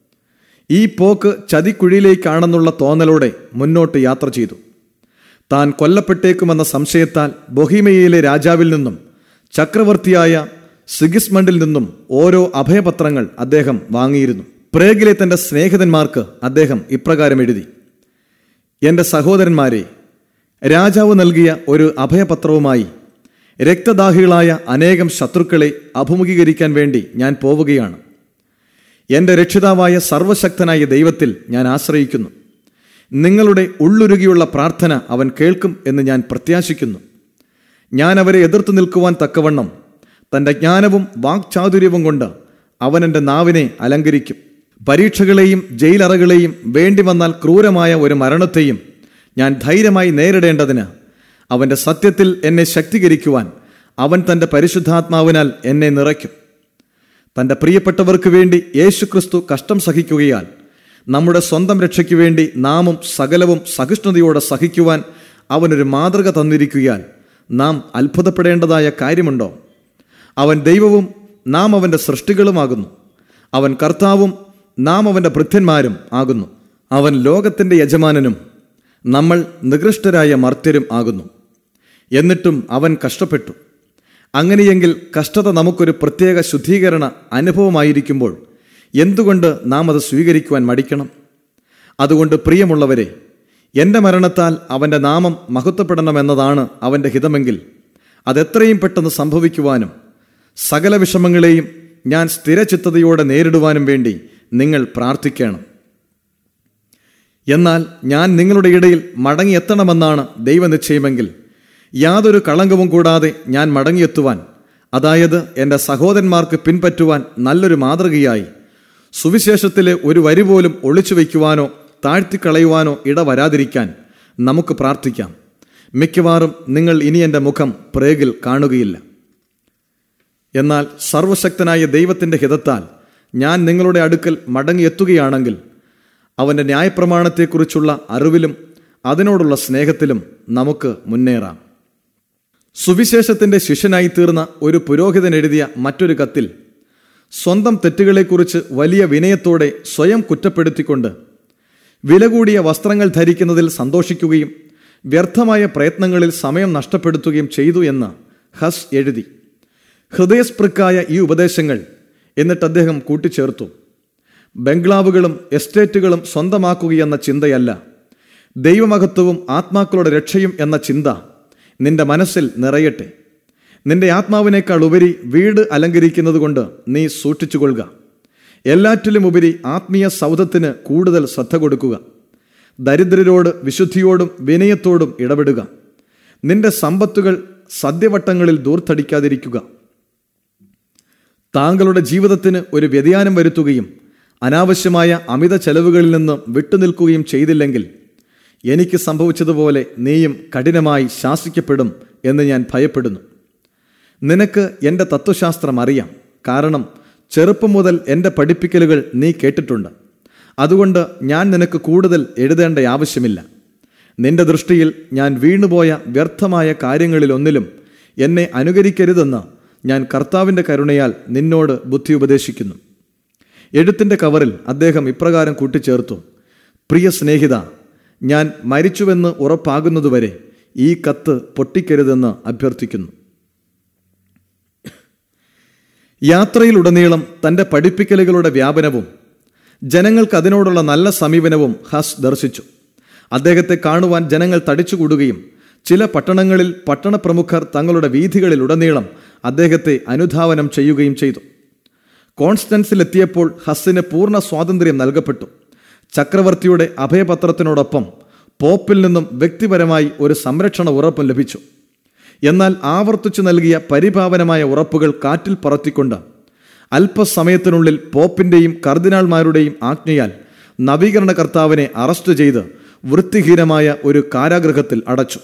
ഈ പോക്ക് ചതിക്കുഴിയിലേക്കാണെന്നുള്ള തോന്നലോടെ മുന്നോട്ട് യാത്ര ചെയ്തു താൻ കൊല്ലപ്പെട്ടേക്കുമെന്ന സംശയത്താൽ ബൊഹീമയയിലെ രാജാവിൽ നിന്നും ചക്രവർത്തിയായ സിഗിസ്മണ്ടിൽ നിന്നും ഓരോ അഭയപത്രങ്ങൾ അദ്ദേഹം വാങ്ങിയിരുന്നു പ്രേഗിലെ തന്റെ സ്നേഹിതന്മാർക്ക് അദ്ദേഹം ഇപ്രകാരം എഴുതി എന്റെ സഹോദരന്മാരെ രാജാവ് നൽകിയ ഒരു അഭയപത്രവുമായി രക്തദാഹികളായ അനേകം ശത്രുക്കളെ അഭിമുഖീകരിക്കാൻ വേണ്ടി ഞാൻ പോവുകയാണ് എന്റെ രക്ഷിതാവായ സർവശക്തനായ ദൈവത്തിൽ ഞാൻ ആശ്രയിക്കുന്നു നിങ്ങളുടെ ഉള്ളുരുകിയുള്ള പ്രാർത്ഥന അവൻ കേൾക്കും എന്ന് ഞാൻ പ്രത്യാശിക്കുന്നു ഞാൻ അവരെ എതിർത്തു നിൽക്കുവാൻ തക്കവണ്ണം തന്റെ ജ്ഞാനവും വാക്ചാതുര്യവും കൊണ്ട് അവൻ എൻ്റെ നാവിനെ അലങ്കരിക്കും പരീക്ഷകളെയും ജയിലറകളെയും വേണ്ടി വന്നാൽ ക്രൂരമായ ഒരു മരണത്തെയും ഞാൻ ധൈര്യമായി നേരിടേണ്ടതിന് അവന്റെ സത്യത്തിൽ എന്നെ ശക്തീകരിക്കുവാൻ അവൻ തന്റെ പരിശുദ്ധാത്മാവിനാൽ എന്നെ നിറയ്ക്കും തന്റെ പ്രിയപ്പെട്ടവർക്ക് വേണ്ടി യേശുക്രിസ്തു കഷ്ടം സഹിക്കുകയാൽ നമ്മുടെ സ്വന്തം രക്ഷയ്ക്ക് വേണ്ടി നാമും സകലവും സഹിഷ്ണുതയോടെ സഹിക്കുവാൻ അവനൊരു മാതൃക തന്നിരിക്കുകയാൽ നാം അത്ഭുതപ്പെടേണ്ടതായ കാര്യമുണ്ടോ അവൻ ദൈവവും നാം അവന്റെ സൃഷ്ടികളുമാകുന്നു അവൻ കർത്താവും നാം അവന്റെ ഭൃത്യന്മാരും ആകുന്നു അവൻ ലോകത്തിന്റെ യജമാനനും നമ്മൾ നികൃഷ്ടരായ മർത്യരും ആകുന്നു എന്നിട്ടും അവൻ കഷ്ടപ്പെട്ടു അങ്ങനെയെങ്കിൽ കഷ്ടത നമുക്കൊരു പ്രത്യേക ശുദ്ധീകരണ അനുഭവമായിരിക്കുമ്പോൾ എന്തുകൊണ്ട് നാം അത് സ്വീകരിക്കുവാൻ മടിക്കണം അതുകൊണ്ട് പ്രിയമുള്ളവരെ എൻ്റെ മരണത്താൽ അവൻ്റെ നാമം മഹത്വപ്പെടണമെന്നതാണ് അവൻ്റെ ഹിതമെങ്കിൽ അതെത്രയും പെട്ടെന്ന് സംഭവിക്കുവാനും സകല വിഷമങ്ങളെയും ഞാൻ സ്ഥിരചിത്തതയോടെ നേരിടുവാനും വേണ്ടി നിങ്ങൾ പ്രാർത്ഥിക്കണം എന്നാൽ ഞാൻ നിങ്ങളുടെ ഇടയിൽ മടങ്ങിയെത്തണമെന്നാണ് ദൈവനിശ്ചയമെങ്കിൽ യാതൊരു കളങ്കവും കൂടാതെ ഞാൻ മടങ്ങിയെത്തുവാൻ അതായത് എൻ്റെ സഹോദരന്മാർക്ക് പിൻപറ്റുവാൻ നല്ലൊരു മാതൃകയായി സുവിശേഷത്തിലെ ഒരു വരി പോലും ഒളിച്ചു വയ്ക്കുവാനോ താഴ്ത്തിക്കളയുവാനോ ഇടവരാതിരിക്കാൻ നമുക്ക് പ്രാർത്ഥിക്കാം മിക്കവാറും നിങ്ങൾ ഇനി എൻ്റെ മുഖം പ്രേഗിൽ കാണുകയില്ല എന്നാൽ സർവശക്തനായ ദൈവത്തിൻ്റെ ഹിതത്താൽ ഞാൻ നിങ്ങളുടെ അടുക്കൽ മടങ്ങിയെത്തുകയാണെങ്കിൽ അവൻ്റെ ന്യായപ്രമാണത്തെക്കുറിച്ചുള്ള അറിവിലും അതിനോടുള്ള സ്നേഹത്തിലും നമുക്ക് മുന്നേറാം സുവിശേഷത്തിന്റെ ശിഷ്യനായി തീർന്ന ഒരു പുരോഹിതൻ എഴുതിയ മറ്റൊരു കത്തിൽ സ്വന്തം തെറ്റുകളെക്കുറിച്ച് വലിയ വിനയത്തോടെ സ്വയം കുറ്റപ്പെടുത്തിക്കൊണ്ട് വില കൂടിയ വസ്ത്രങ്ങൾ ധരിക്കുന്നതിൽ സന്തോഷിക്കുകയും വ്യർത്ഥമായ പ്രയത്നങ്ങളിൽ സമയം നഷ്ടപ്പെടുത്തുകയും ചെയ്തു എന്ന് ഹസ് എഴുതി ഹൃദയസ്പൃക്കായ ഈ ഉപദേശങ്ങൾ എന്നിട്ട് അദ്ദേഹം കൂട്ടിച്ചേർത്തു ബംഗ്ലാവുകളും എസ്റ്റേറ്റുകളും സ്വന്തമാക്കുകയെന്ന ചിന്തയല്ല ദൈവമഹത്വവും ആത്മാക്കളുടെ രക്ഷയും എന്ന ചിന്ത നിന്റെ മനസ്സിൽ നിറയട്ടെ നിന്റെ ആത്മാവിനേക്കാൾ ഉപരി വീട് അലങ്കരിക്കുന്നത് കൊണ്ട് നീ സൂക്ഷിച്ചുകൊള്ളുക എല്ലാറ്റിലും ഉപരി ആത്മീയ സൗധത്തിന് കൂടുതൽ ശ്രദ്ധ കൊടുക്കുക ദരിദ്രരോട് വിശുദ്ധിയോടും വിനയത്തോടും ഇടപെടുക നിന്റെ സമ്പത്തുകൾ സദ്യവട്ടങ്ങളിൽ ദൂർത്തടിക്കാതിരിക്കുക താങ്കളുടെ ജീവിതത്തിന് ഒരു വ്യതിയാനം വരുത്തുകയും അനാവശ്യമായ അമിത ചെലവുകളിൽ നിന്ന് വിട്ടുനിൽക്കുകയും ചെയ്തില്ലെങ്കിൽ എനിക്ക് സംഭവിച്ചതുപോലെ നീയും കഠിനമായി ശാസിക്കപ്പെടും എന്ന് ഞാൻ ഭയപ്പെടുന്നു നിനക്ക് എൻ്റെ തത്വശാസ്ത്രം അറിയാം കാരണം ചെറുപ്പം മുതൽ എൻ്റെ പഠിപ്പിക്കലുകൾ നീ കേട്ടിട്ടുണ്ട് അതുകൊണ്ട് ഞാൻ നിനക്ക് കൂടുതൽ എഴുതേണ്ട ആവശ്യമില്ല നിന്റെ ദൃഷ്ടിയിൽ ഞാൻ വീണുപോയ വ്യർത്ഥമായ കാര്യങ്ങളിലൊന്നിലും എന്നെ അനുകരിക്കരുതെന്ന് ഞാൻ കർത്താവിൻ്റെ കരുണയാൽ നിന്നോട് ബുദ്ധി ഉപദേശിക്കുന്നു എഴുത്തിൻ്റെ കവറിൽ അദ്ദേഹം ഇപ്രകാരം കൂട്ടിച്ചേർത്തു പ്രിയ സ്നേഹിത ഞാൻ മരിച്ചുവെന്ന് ഉറപ്പാകുന്നതുവരെ ഈ കത്ത് പൊട്ടിക്കരുതെന്ന് അഭ്യർത്ഥിക്കുന്നു യാത്രയിലുടനീളം തൻ്റെ പഠിപ്പിക്കലുകളുടെ വ്യാപനവും ജനങ്ങൾക്ക് അതിനോടുള്ള നല്ല സമീപനവും ഹസ് ദർശിച്ചു അദ്ദേഹത്തെ കാണുവാൻ ജനങ്ങൾ തടിച്ചുകൂടുകയും ചില പട്ടണങ്ങളിൽ പട്ടണപ്രമുഖർ തങ്ങളുടെ വീഥികളിലുടനീളം അദ്ദേഹത്തെ അനുധാവനം ചെയ്യുകയും ചെയ്തു കോൺസ്റ്റൻസിലെത്തിയപ്പോൾ ഹസ്സിന് പൂർണ്ണ സ്വാതന്ത്ര്യം നൽകപ്പെട്ടു ചക്രവർത്തിയുടെ അഭയപത്രത്തിനോടൊപ്പം പോപ്പിൽ നിന്നും വ്യക്തിപരമായി ഒരു സംരക്ഷണ ഉറപ്പും ലഭിച്ചു എന്നാൽ ആവർത്തിച്ചു നൽകിയ പരിപാവനമായ ഉറപ്പുകൾ കാറ്റിൽ പറത്തിക്കൊണ്ട് അല്പസമയത്തിനുള്ളിൽ പോപ്പിന്റെയും കർദിനാൾമാരുടെയും ആജ്ഞയാൽ നവീകരണ കർത്താവിനെ അറസ്റ്റ് ചെയ്ത് വൃത്തിഹീനമായ ഒരു കാരാഗൃഹത്തിൽ അടച്ചു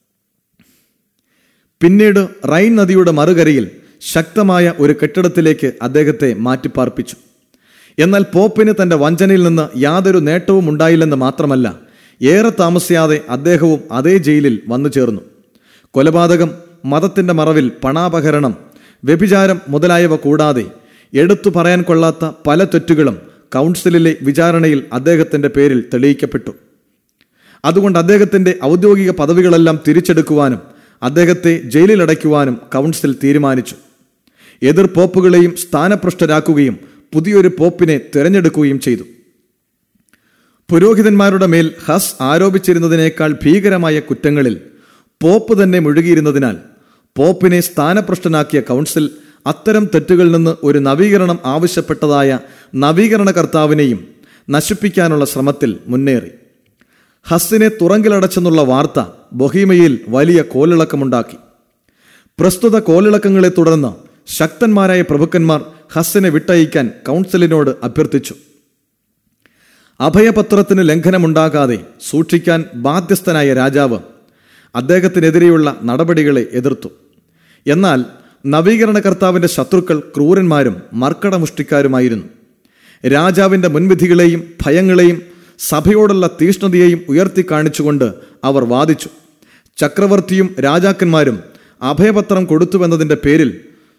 പിന്നീട് റൈൻ നദിയുടെ മറുകരയിൽ ശക്തമായ ഒരു കെട്ടിടത്തിലേക്ക് അദ്ദേഹത്തെ മാറ്റിപ്പാർപ്പിച്ചു എന്നാൽ പോപ്പിന് തന്റെ വഞ്ചനയിൽ നിന്ന് യാതൊരു നേട്ടവും ഉണ്ടായില്ലെന്ന് മാത്രമല്ല ഏറെ താമസിയാതെ അദ്ദേഹവും അതേ ജയിലിൽ വന്നു ചേർന്നു കൊലപാതകം മതത്തിന്റെ മറവിൽ പണാപഹരണം വ്യഭിചാരം മുതലായവ കൂടാതെ എടുത്തു പറയാൻ കൊള്ളാത്ത പല തെറ്റുകളും കൗൺസിലിലെ വിചാരണയിൽ അദ്ദേഹത്തിന്റെ പേരിൽ തെളിയിക്കപ്പെട്ടു അതുകൊണ്ട് അദ്ദേഹത്തിന്റെ ഔദ്യോഗിക പദവികളെല്ലാം തിരിച്ചെടുക്കുവാനും അദ്ദേഹത്തെ ജയിലിലടയ്ക്കുവാനും കൗൺസിൽ തീരുമാനിച്ചു എതിർ പോപ്പുകളെയും സ്ഥാനഭ്രഷ്ടരാക്കുകയും പുതിയൊരു പോപ്പിനെ തിരഞ്ഞെടുക്കുകയും ചെയ്തു പുരോഹിതന്മാരുടെ മേൽ ഹസ് ആരോപിച്ചിരുന്നതിനേക്കാൾ ഭീകരമായ കുറ്റങ്ങളിൽ പോപ്പ് തന്നെ മുഴുകിയിരുന്നതിനാൽ പോപ്പിനെ സ്ഥാനഭ്രഷ്ടനാക്കിയ കൗൺസിൽ അത്തരം തെറ്റുകളിൽ നിന്ന് ഒരു നവീകരണം ആവശ്യപ്പെട്ടതായ നവീകരണ കർത്താവിനെയും നശിപ്പിക്കാനുള്ള ശ്രമത്തിൽ മുന്നേറി ഹസ്സിനെ തുറങ്കിലടച്ചെന്നുള്ള വാർത്ത ബൊഹീമയിൽ വലിയ കോലിളക്കമുണ്ടാക്കി പ്രസ്തുത കോലിളക്കങ്ങളെ തുടർന്ന് ശക്തന്മാരായ പ്രഭുക്കന്മാർ ഹസ്സിനെ വിട്ടയക്കാൻ കൗൺസിലിനോട് അഭ്യർത്ഥിച്ചു അഭയപത്രത്തിന് ലംഘനമുണ്ടാകാതെ സൂക്ഷിക്കാൻ ബാധ്യസ്ഥനായ രാജാവ് അദ്ദേഹത്തിനെതിരെയുള്ള നടപടികളെ എതിർത്തു എന്നാൽ നവീകരണകർത്താവിന്റെ ശത്രുക്കൾ ക്രൂരന്മാരും മർക്കടമുഷ്ടിക്കാരുമായിരുന്നു രാജാവിന്റെ മുൻവിധികളെയും ഭയങ്ങളെയും സഭയോടുള്ള തീഷ്ണതയെയും ഉയർത്തി കാണിച്ചുകൊണ്ട് അവർ വാദിച്ചു ചക്രവർത്തിയും രാജാക്കന്മാരും അഭയപത്രം കൊടുത്തുവെന്നതിന്റെ പേരിൽ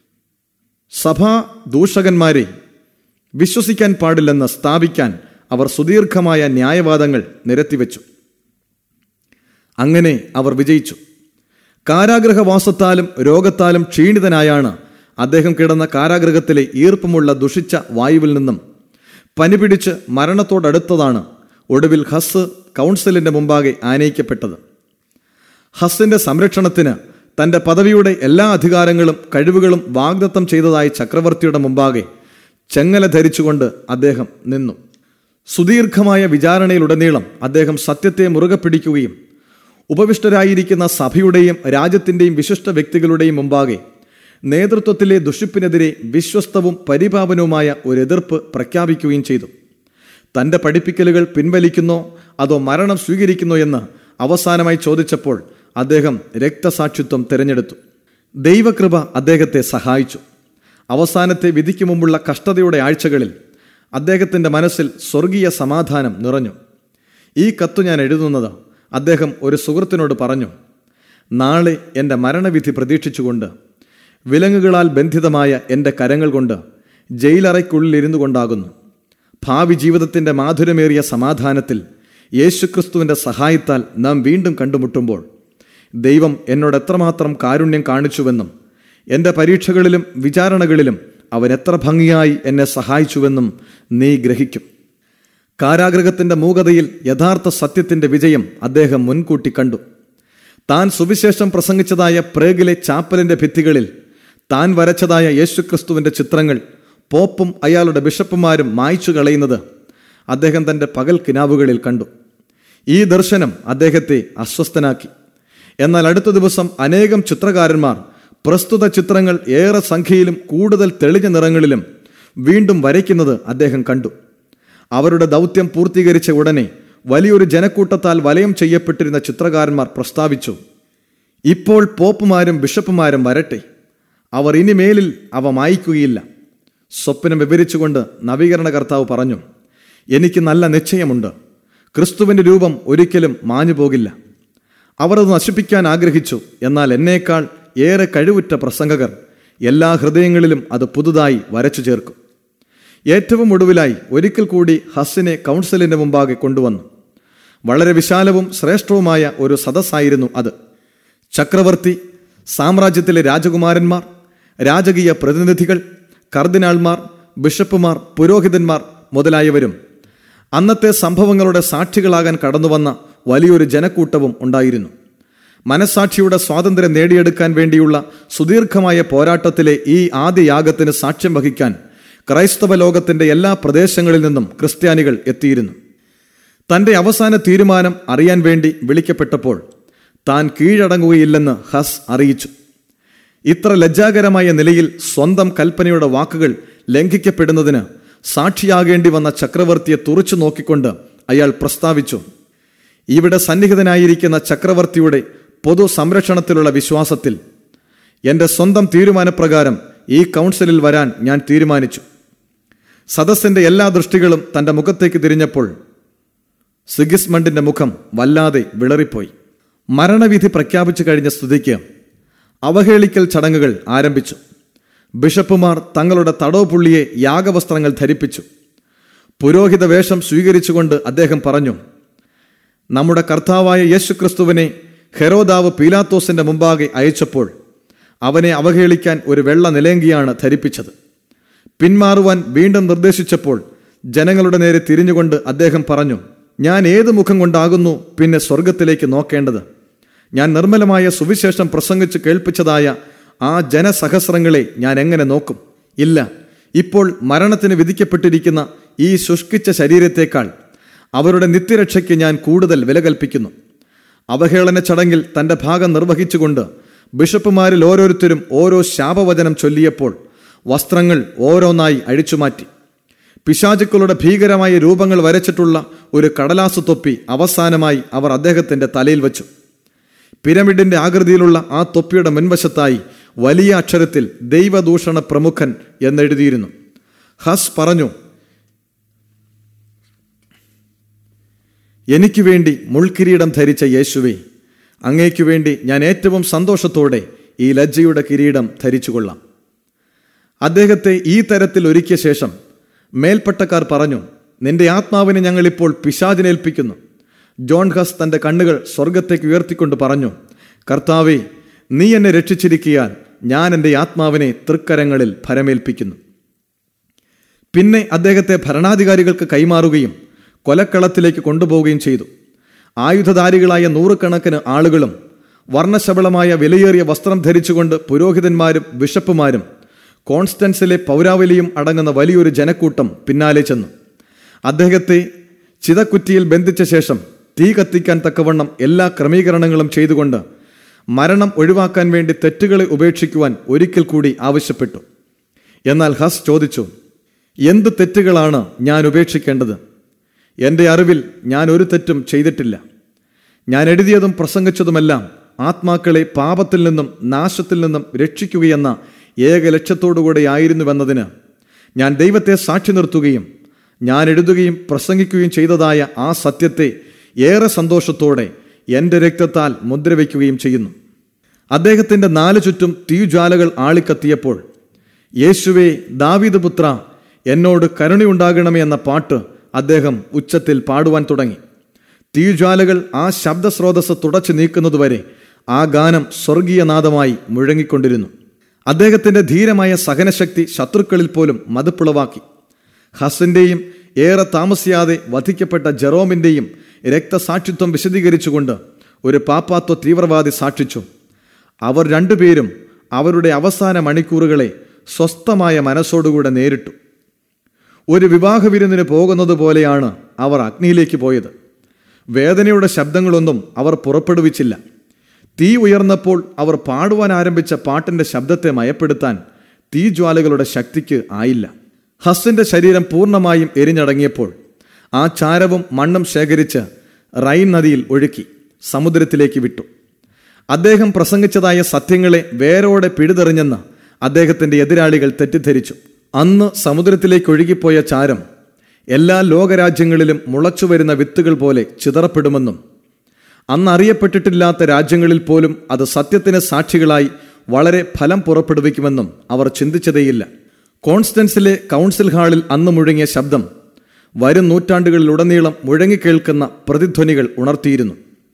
സഭാ ദൂഷകന്മാരെ വിശ്വസിക്കാൻ പാടില്ലെന്ന് സ്ഥാപിക്കാൻ അവർ സുദീർഘമായ ന്യായവാദങ്ങൾ നിരത്തിവെച്ചു അങ്ങനെ അവർ വിജയിച്ചു കാരാഗ്രഹവാസത്താലും രോഗത്താലും ക്ഷീണിതനായാണ് അദ്ദേഹം കിടന്ന കാരാഗ്രഹത്തിലെ ഈർപ്പമുള്ള ദുഷിച്ച വായുവിൽ നിന്നും പനി പിടിച്ച് മരണത്തോടടുത്തതാണ് ഒടുവിൽ ഹസ് കൗൺസിലിന്റെ മുമ്പാകെ ആനയിക്കപ്പെട്ടത് ഹസ്സിന്റെ സംരക്ഷണത്തിന് തന്റെ പദവിയുടെ എല്ലാ അധികാരങ്ങളും കഴിവുകളും വാഗ്ദത്തം ചെയ്തതായ ചക്രവർത്തിയുടെ മുമ്പാകെ ചെങ്ങല ധരിച്ചുകൊണ്ട് അദ്ദേഹം നിന്നു സുദീർഘമായ വിചാരണയിലുടനീളം അദ്ദേഹം സത്യത്തെ മുറുകെ പിടിക്കുകയും ഉപവിഷ്ടരായിരിക്കുന്ന സഭയുടെയും രാജ്യത്തിന്റെയും വിശിഷ്ട വ്യക്തികളുടെയും മുമ്പാകെ നേതൃത്വത്തിലെ ദുഷിപ്പിനെതിരെ വിശ്വസ്തവും പരിപാവനവുമായ ഒരു എതിർപ്പ് പ്രഖ്യാപിക്കുകയും ചെയ്തു തന്റെ പഠിപ്പിക്കലുകൾ പിൻവലിക്കുന്നോ അതോ മരണം സ്വീകരിക്കുന്നോ എന്ന് അവസാനമായി ചോദിച്ചപ്പോൾ അദ്ദേഹം രക്തസാക്ഷിത്വം തിരഞ്ഞെടുത്തു ദൈവകൃപ അദ്ദേഹത്തെ സഹായിച്ചു അവസാനത്തെ വിധിക്ക് മുമ്പുള്ള കഷ്ടതയുടെ ആഴ്ചകളിൽ അദ്ദേഹത്തിന്റെ മനസ്സിൽ സ്വർഗീയ സമാധാനം നിറഞ്ഞു ഈ കത്ത് ഞാൻ എഴുതുന്നത് അദ്ദേഹം ഒരു സുഹൃത്തിനോട് പറഞ്ഞു നാളെ എൻ്റെ മരണവിധി പ്രതീക്ഷിച്ചുകൊണ്ട് വിലങ്ങുകളാൽ ബന്ധിതമായ എൻ്റെ കരങ്ങൾ കൊണ്ട് ജയിലറയ്ക്കുള്ളിലിരുന്നു കൊണ്ടാകുന്നു ഭാവി ജീവിതത്തിൻ്റെ മാധുര്യമേറിയ സമാധാനത്തിൽ യേശുക്രിസ്തുവിൻ്റെ സഹായത്താൽ നാം വീണ്ടും കണ്ടുമുട്ടുമ്പോൾ ദൈവം എന്നോട് എത്രമാത്രം കാരുണ്യം കാണിച്ചുവെന്നും എൻ്റെ പരീക്ഷകളിലും വിചാരണകളിലും അവൻ എത്ര ഭംഗിയായി എന്നെ സഹായിച്ചുവെന്നും നീ ഗ്രഹിക്കും കാരാഗ്രഹത്തിന്റെ മൂകതയിൽ യഥാർത്ഥ സത്യത്തിന്റെ വിജയം അദ്ദേഹം മുൻകൂട്ടി കണ്ടു താൻ സുവിശേഷം പ്രസംഗിച്ചതായ പ്രേഗിലെ ചാപ്പലിന്റെ ഭിത്തികളിൽ താൻ വരച്ചതായ യേശുക്രിസ്തുവിന്റെ ചിത്രങ്ങൾ പോപ്പും അയാളുടെ ബിഷപ്പുമാരും മായ്ച്ചു കളയുന്നത് അദ്ദേഹം തന്റെ പകൽ കിനാവുകളിൽ കണ്ടു ഈ ദർശനം അദ്ദേഹത്തെ അസ്വസ്ഥനാക്കി എന്നാൽ അടുത്ത ദിവസം അനേകം ചിത്രകാരന്മാർ പ്രസ്തുത ചിത്രങ്ങൾ ഏറെ സംഖ്യയിലും കൂടുതൽ തെളിഞ്ഞ നിറങ്ങളിലും വീണ്ടും വരയ്ക്കുന്നത് അദ്ദേഹം കണ്ടു അവരുടെ ദൗത്യം പൂർത്തീകരിച്ച ഉടനെ വലിയൊരു ജനക്കൂട്ടത്താൽ വലയം ചെയ്യപ്പെട്ടിരുന്ന ചിത്രകാരന്മാർ പ്രസ്താവിച്ചു ഇപ്പോൾ പോപ്പുമാരും ബിഷപ്പുമാരും വരട്ടെ അവർ ഇനിമേലിൽ അവ മായ്ക്കുകയില്ല സ്വപ്നം വിവരിച്ചുകൊണ്ട് നവീകരണ കർത്താവ് പറഞ്ഞു എനിക്ക് നല്ല നിശ്ചയമുണ്ട് ക്രിസ്തുവിന്റെ രൂപം ഒരിക്കലും മാഞ്ഞു പോകില്ല അവർ അത് നശിപ്പിക്കാൻ ആഗ്രഹിച്ചു എന്നാൽ എന്നേക്കാൾ ഏറെ കഴിവുറ്റ പ്രസംഗകർ എല്ലാ ഹൃദയങ്ങളിലും അത് പുതുതായി വരച്ചു ചേർക്കും ഏറ്റവും ഒടുവിലായി ഒരിക്കൽ കൂടി ഹസ്സിനെ കൗൺസിലിന്റെ മുമ്പാകെ കൊണ്ടുവന്നു വളരെ വിശാലവും ശ്രേഷ്ഠവുമായ ഒരു സദസ്സായിരുന്നു അത് ചക്രവർത്തി സാമ്രാജ്യത്തിലെ രാജകുമാരന്മാർ രാജകീയ പ്രതിനിധികൾ കർദിനാൾമാർ ബിഷപ്പുമാർ പുരോഹിതന്മാർ മുതലായവരും അന്നത്തെ സംഭവങ്ങളുടെ സാക്ഷികളാകാൻ കടന്നുവന്ന വലിയൊരു ജനക്കൂട്ടവും ഉണ്ടായിരുന്നു മനസാക്ഷിയുടെ സ്വാതന്ത്ര്യം നേടിയെടുക്കാൻ വേണ്ടിയുള്ള സുദീർഘമായ പോരാട്ടത്തിലെ ഈ ആദ്യ യാഗത്തിന് സാക്ഷ്യം വഹിക്കാൻ ക്രൈസ്തവ ലോകത്തിന്റെ എല്ലാ പ്രദേശങ്ങളിൽ നിന്നും ക്രിസ്ത്യാനികൾ എത്തിയിരുന്നു തന്റെ അവസാന തീരുമാനം അറിയാൻ വേണ്ടി വിളിക്കപ്പെട്ടപ്പോൾ താൻ കീഴടങ്ങുകയില്ലെന്ന് ഹസ് അറിയിച്ചു ഇത്ര ലജ്ജാകരമായ നിലയിൽ സ്വന്തം കൽപ്പനയുടെ വാക്കുകൾ ലംഘിക്കപ്പെടുന്നതിന് സാക്ഷിയാകേണ്ടി വന്ന ചക്രവർത്തിയെ തുറച്ചു നോക്കിക്കൊണ്ട് അയാൾ പ്രസ്താവിച്ചു ഇവിടെ സന്നിഹിതനായിരിക്കുന്ന ചക്രവർത്തിയുടെ പൊതു സംരക്ഷണത്തിലുള്ള വിശ്വാസത്തിൽ എൻ്റെ സ്വന്തം തീരുമാനപ്രകാരം ഈ കൗൺസിലിൽ വരാൻ ഞാൻ തീരുമാനിച്ചു സദസ്സിന്റെ എല്ലാ ദൃഷ്ടികളും തന്റെ മുഖത്തേക്ക് തിരിഞ്ഞപ്പോൾ സിഗിസ്മണ്ടിന്റെ മുഖം വല്ലാതെ വിളറിപ്പോയി മരണവിധി പ്രഖ്യാപിച്ചു കഴിഞ്ഞ സ്ഥിതിക്ക് അവഹേളിക്കൽ ചടങ്ങുകൾ ആരംഭിച്ചു ബിഷപ്പുമാർ തങ്ങളുടെ തടവ് പുള്ളിയെ യാഗവസ്ത്രങ്ങൾ ധരിപ്പിച്ചു പുരോഹിത വേഷം സ്വീകരിച്ചുകൊണ്ട് അദ്ദേഹം പറഞ്ഞു നമ്മുടെ കർത്താവായ യേശുക്രിസ്തുവിനെ ഹെരോദാവ് പീലാത്തോസിന്റെ മുമ്പാകെ അയച്ചപ്പോൾ അവനെ അവഹേളിക്കാൻ ഒരു വെള്ള നിലേങ്കിയാണ് ധരിപ്പിച്ചത് പിന്മാറുവാൻ വീണ്ടും നിർദ്ദേശിച്ചപ്പോൾ ജനങ്ങളുടെ നേരെ തിരിഞ്ഞുകൊണ്ട് അദ്ദേഹം പറഞ്ഞു ഞാൻ ഏത് മുഖം കൊണ്ടാകുന്നു പിന്നെ സ്വർഗത്തിലേക്ക് നോക്കേണ്ടത് ഞാൻ നിർമ്മലമായ സുവിശേഷം പ്രസംഗിച്ച് കേൾപ്പിച്ചതായ ആ ജനസഹസ്രങ്ങളെ ഞാൻ എങ്ങനെ നോക്കും ഇല്ല ഇപ്പോൾ മരണത്തിന് വിധിക്കപ്പെട്ടിരിക്കുന്ന ഈ ശുഷ്കിച്ച ശരീരത്തേക്കാൾ അവരുടെ നിത്യരക്ഷയ്ക്ക് ഞാൻ കൂടുതൽ വില കൽപ്പിക്കുന്നു അവഹേളന ചടങ്ങിൽ തന്റെ ഭാഗം നിർവഹിച്ചുകൊണ്ട് ബിഷപ്പുമാരിൽ ഓരോരുത്തരും ഓരോ ശാപവചനം ചൊല്ലിയപ്പോൾ വസ്ത്രങ്ങൾ ഓരോന്നായി അഴിച്ചുമാറ്റി പിശാചുക്കളുടെ ഭീകരമായ രൂപങ്ങൾ വരച്ചിട്ടുള്ള ഒരു കടലാസ് തൊപ്പി അവസാനമായി അവർ അദ്ദേഹത്തിന്റെ തലയിൽ വച്ചു പിരമിഡിന്റെ ആകൃതിയിലുള്ള ആ തൊപ്പിയുടെ മുൻവശത്തായി വലിയ അക്ഷരത്തിൽ ദൈവദൂഷണ പ്രമുഖൻ എന്നെഴുതിയിരുന്നു ഹസ് പറഞ്ഞു എനിക്ക് വേണ്ടി മുൾക്കിരീടം ധരിച്ച യേശുവേ അങ്ങേക്കു വേണ്ടി ഞാൻ ഏറ്റവും സന്തോഷത്തോടെ ഈ ലജ്ജയുടെ കിരീടം ധരിച്ചുകൊള്ളാം അദ്ദേഹത്തെ ഈ തരത്തിൽ ഒരുക്കിയ ശേഷം മേൽപ്പട്ടക്കാർ പറഞ്ഞു നിന്റെ ആത്മാവിനെ ഞങ്ങളിപ്പോൾ പിശാചിനേൽപ്പിക്കുന്നു ജോൺ ഹസ് തന്റെ കണ്ണുകൾ സ്വർഗത്തേക്ക് ഉയർത്തിക്കൊണ്ട് പറഞ്ഞു കർത്താവെ നീ എന്നെ രക്ഷിച്ചിരിക്കിയാൽ ഞാൻ എൻ്റെ ആത്മാവിനെ തൃക്കരങ്ങളിൽ ഭരമേൽപ്പിക്കുന്നു പിന്നെ അദ്ദേഹത്തെ ഭരണാധികാരികൾക്ക് കൈമാറുകയും കൊലക്കളത്തിലേക്ക് കൊണ്ടുപോവുകയും ചെയ്തു ആയുധധാരികളായ നൂറുകണക്കിന് ആളുകളും വർണ്ണശബളമായ വിലയേറിയ വസ്ത്രം ധരിച്ചുകൊണ്ട് പുരോഹിതന്മാരും ബിഷപ്പുമാരും കോൺസ്റ്റൻസിലെ പൗരാവലിയും അടങ്ങുന്ന വലിയൊരു ജനക്കൂട്ടം പിന്നാലെ ചെന്നു അദ്ദേഹത്തെ ചിതക്കുറ്റിയിൽ ബന്ധിച്ച ശേഷം തീ കത്തിക്കാൻ തക്കവണ്ണം എല്ലാ ക്രമീകരണങ്ങളും ചെയ്തുകൊണ്ട് മരണം ഒഴിവാക്കാൻ വേണ്ടി തെറ്റുകളെ ഉപേക്ഷിക്കുവാൻ ഒരിക്കൽ കൂടി ആവശ്യപ്പെട്ടു എന്നാൽ ഹസ് ചോദിച്ചു എന്ത് തെറ്റുകളാണ് ഞാൻ ഉപേക്ഷിക്കേണ്ടത് എൻ്റെ അറിവിൽ ഞാൻ ഒരു തെറ്റും ചെയ്തിട്ടില്ല ഞാൻ എഴുതിയതും പ്രസംഗിച്ചതുമെല്ലാം ആത്മാക്കളെ പാപത്തിൽ നിന്നും നാശത്തിൽ നിന്നും രക്ഷിക്കുകയെന്ന ഏക ലക്ഷ്യത്തോടുകൂടെ ആയിരുന്നുവെന്നതിന് ഞാൻ ദൈവത്തെ സാക്ഷി നിർത്തുകയും ഞാൻ എഴുതുകയും പ്രസംഗിക്കുകയും ചെയ്തതായ ആ സത്യത്തെ ഏറെ സന്തോഷത്തോടെ എൻ്റെ രക്തത്താൽ മുദ്രവയ്ക്കുകയും ചെയ്യുന്നു അദ്ദേഹത്തിൻ്റെ നാലു ചുറ്റും തീജ്വാലകൾ ആളിക്കത്തിയപ്പോൾ യേശുവേ ദാവീദ് പുത്ര എന്നോട് കരുണയുണ്ടാകണമേ എന്ന പാട്ട് അദ്ദേഹം ഉച്ചത്തിൽ പാടുവാൻ തുടങ്ങി തീജ്വാലകൾ ആ ശബ്ദസ്രോതസ് തുടച്ചു നീക്കുന്നതുവരെ ആ ഗാനം സ്വർഗീയനാദമായി മുഴങ്ങിക്കൊണ്ടിരുന്നു അദ്ദേഹത്തിന്റെ ധീരമായ സഹനശക്തി ശത്രുക്കളിൽ പോലും മതിപ്പുളവാക്കി ഹസിന്റെയും ഏറെ താമസിയാതെ വധിക്കപ്പെട്ട ജെറോമിന്റെയും രക്തസാക്ഷിത്വം വിശദീകരിച്ചുകൊണ്ട് ഒരു പാപ്പാത്വ തീവ്രവാദി സാക്ഷിച്ചു അവർ രണ്ടുപേരും അവരുടെ അവസാന മണിക്കൂറുകളെ സ്വസ്ഥമായ മനസ്സോടുകൂടെ നേരിട്ടു ഒരു വിവാഹ വിരുന്നിന് പോകുന്നത് പോലെയാണ് അവർ അഗ്നിയിലേക്ക് പോയത് വേദനയുടെ ശബ്ദങ്ങളൊന്നും അവർ പുറപ്പെടുവിച്ചില്ല തീ ഉയർന്നപ്പോൾ അവർ പാടുവാൻ ആരംഭിച്ച പാട്ടിന്റെ ശബ്ദത്തെ മയപ്പെടുത്താൻ തീജ്വാലകളുടെ ശക്തിക്ക് ആയില്ല ഹസ്സിന്റെ ശരീരം പൂർണ്ണമായും എരിഞ്ഞടങ്ങിയപ്പോൾ ആ ചാരവും മണ്ണും ശേഖരിച്ച് റൈൻ നദിയിൽ ഒഴുക്കി സമുദ്രത്തിലേക്ക് വിട്ടു അദ്ദേഹം പ്രസംഗിച്ചതായ സത്യങ്ങളെ വേരോടെ പിഴുതെറിഞ്ഞെന്ന് അദ്ദേഹത്തിന്റെ എതിരാളികൾ തെറ്റിദ്ധരിച്ചു അന്ന് സമുദ്രത്തിലേക്ക് ഒഴുകിപ്പോയ ചാരം എല്ലാ ലോകരാജ്യങ്ങളിലും മുളച്ചുവരുന്ന വിത്തുകൾ പോലെ ചിതറപ്പെടുമെന്നും അന്ന് അറിയപ്പെട്ടിട്ടില്ലാത്ത രാജ്യങ്ങളിൽ പോലും അത് സത്യത്തിന് സാക്ഷികളായി വളരെ ഫലം പുറപ്പെടുവിക്കുമെന്നും അവർ ചിന്തിച്ചതേയില്ല കോൺസ്റ്റൻസിലെ കൗൺസിൽ ഹാളിൽ അന്ന് മുഴങ്ങിയ ശബ്ദം വരും നൂറ്റാണ്ടുകളിലുടനീളം മുഴങ്ങിക്കേൾക്കുന്ന പ്രതിധ്വനികൾ ഉണർത്തിയിരുന്നു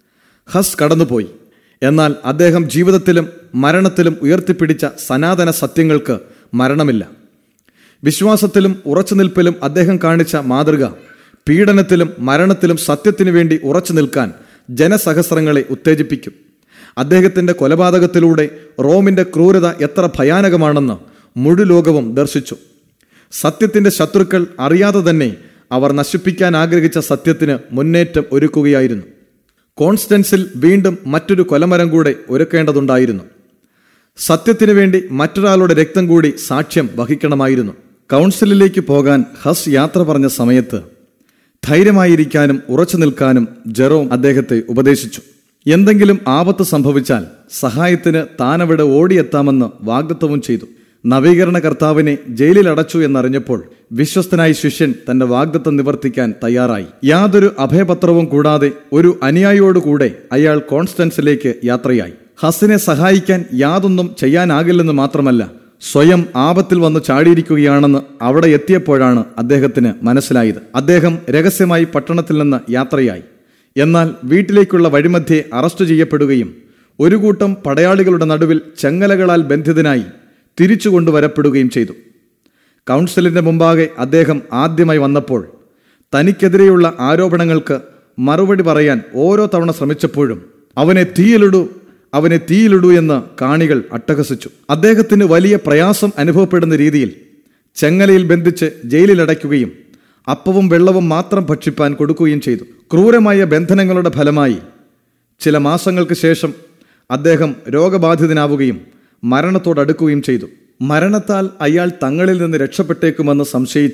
ഹസ് കടന്നുപോയി എന്നാൽ അദ്ദേഹം ജീവിതത്തിലും മരണത്തിലും ഉയർത്തിപ്പിടിച്ച സനാതന സത്യങ്ങൾക്ക് മരണമില്ല വിശ്വാസത്തിലും ഉറച്ചുനിൽപ്പിലും അദ്ദേഹം കാണിച്ച മാതൃക പീഡനത്തിലും മരണത്തിലും സത്യത്തിനു വേണ്ടി ഉറച്ചു നിൽക്കാൻ ജനസഹസ്രങ്ങളെ ഉത്തേജിപ്പിക്കും അദ്ദേഹത്തിന്റെ കൊലപാതകത്തിലൂടെ റോമിന്റെ ക്രൂരത എത്ര ഭയാനകമാണെന്ന് മുഴുലോകവും ദർശിച്ചു സത്യത്തിന്റെ ശത്രുക്കൾ അറിയാതെ തന്നെ അവർ നശിപ്പിക്കാൻ ആഗ്രഹിച്ച സത്യത്തിന് മുന്നേറ്റം ഒരുക്കുകയായിരുന്നു കോൺസ്റ്റൻസിൽ വീണ്ടും മറ്റൊരു കൊലമരം കൂടെ ഒരുക്കേണ്ടതുണ്ടായിരുന്നു സത്യത്തിനു വേണ്ടി മറ്റൊരാളുടെ രക്തം കൂടി സാക്ഷ്യം വഹിക്കണമായിരുന്നു കൗൺസിലിലേക്ക് പോകാൻ ഹസ് യാത്ര പറഞ്ഞ സമയത്ത് ധൈര്യമായിരിക്കാനും ഉറച്ചു നിൽക്കാനും ജെറോം അദ്ദേഹത്തെ ഉപദേശിച്ചു എന്തെങ്കിലും ആപത്ത് സംഭവിച്ചാൽ സഹായത്തിന് താനവിടെ ഓടിയെത്താമെന്ന് വാഗ്ദത്വവും ചെയ്തു നവീകരണ കർത്താവിനെ ജയിലിൽ അടച്ചു എന്നറിഞ്ഞപ്പോൾ വിശ്വസ്തനായ ശിഷ്യൻ തന്റെ വാഗ്ദത്തം നിവർത്തിക്കാൻ തയ്യാറായി യാതൊരു അഭയപത്രവും കൂടാതെ ഒരു അനുയായിയോടുകൂടെ അയാൾ കോൺസ്റ്റൻസിലേക്ക് യാത്രയായി ഹസിനെ സഹായിക്കാൻ യാതൊന്നും ചെയ്യാനാകില്ലെന്ന് മാത്രമല്ല സ്വയം ആപത്തിൽ വന്ന് ചാടിയിരിക്കുകയാണെന്ന് അവിടെ എത്തിയപ്പോഴാണ് അദ്ദേഹത്തിന് മനസ്സിലായത് അദ്ദേഹം രഹസ്യമായി പട്ടണത്തിൽ നിന്ന് യാത്രയായി എന്നാൽ വീട്ടിലേക്കുള്ള വഴിമധ്യേ അറസ്റ്റ് ചെയ്യപ്പെടുകയും ഒരു കൂട്ടം പടയാളികളുടെ നടുവിൽ ചെങ്ങലകളാൽ ബന്ധിതനായി തിരിച്ചു കൊണ്ടുവരപ്പെടുകയും ചെയ്തു കൗൺസിലിന്റെ മുമ്പാകെ അദ്ദേഹം ആദ്യമായി വന്നപ്പോൾ തനിക്കെതിരെയുള്ള ആരോപണങ്ങൾക്ക് മറുപടി പറയാൻ ഓരോ തവണ ശ്രമിച്ചപ്പോഴും അവനെ തീയിലിടൂ അവനെ തീയിലിടൂ എന്ന് കാണികൾ അട്ടഹസിച്ചു അദ്ദേഹത്തിന് വലിയ പ്രയാസം അനുഭവപ്പെടുന്ന രീതിയിൽ ചെങ്ങലയിൽ ബന്ധിച്ച് ജയിലിലടയ്ക്കുകയും അപ്പവും വെള്ളവും മാത്രം ഭക്ഷിപ്പാൻ കൊടുക്കുകയും ചെയ്തു ക്രൂരമായ ബന്ധനങ്ങളുടെ ഫലമായി ചില മാസങ്ങൾക്ക് ശേഷം അദ്ദേഹം രോഗബാധിതനാവുകയും മരണത്തോടടുക്കുകയും ചെയ്തു മരണത്താൽ അയാൾ തങ്ങളിൽ നിന്ന് രക്ഷപ്പെട്ടേക്കുമെന്ന് സംശയിച്ച്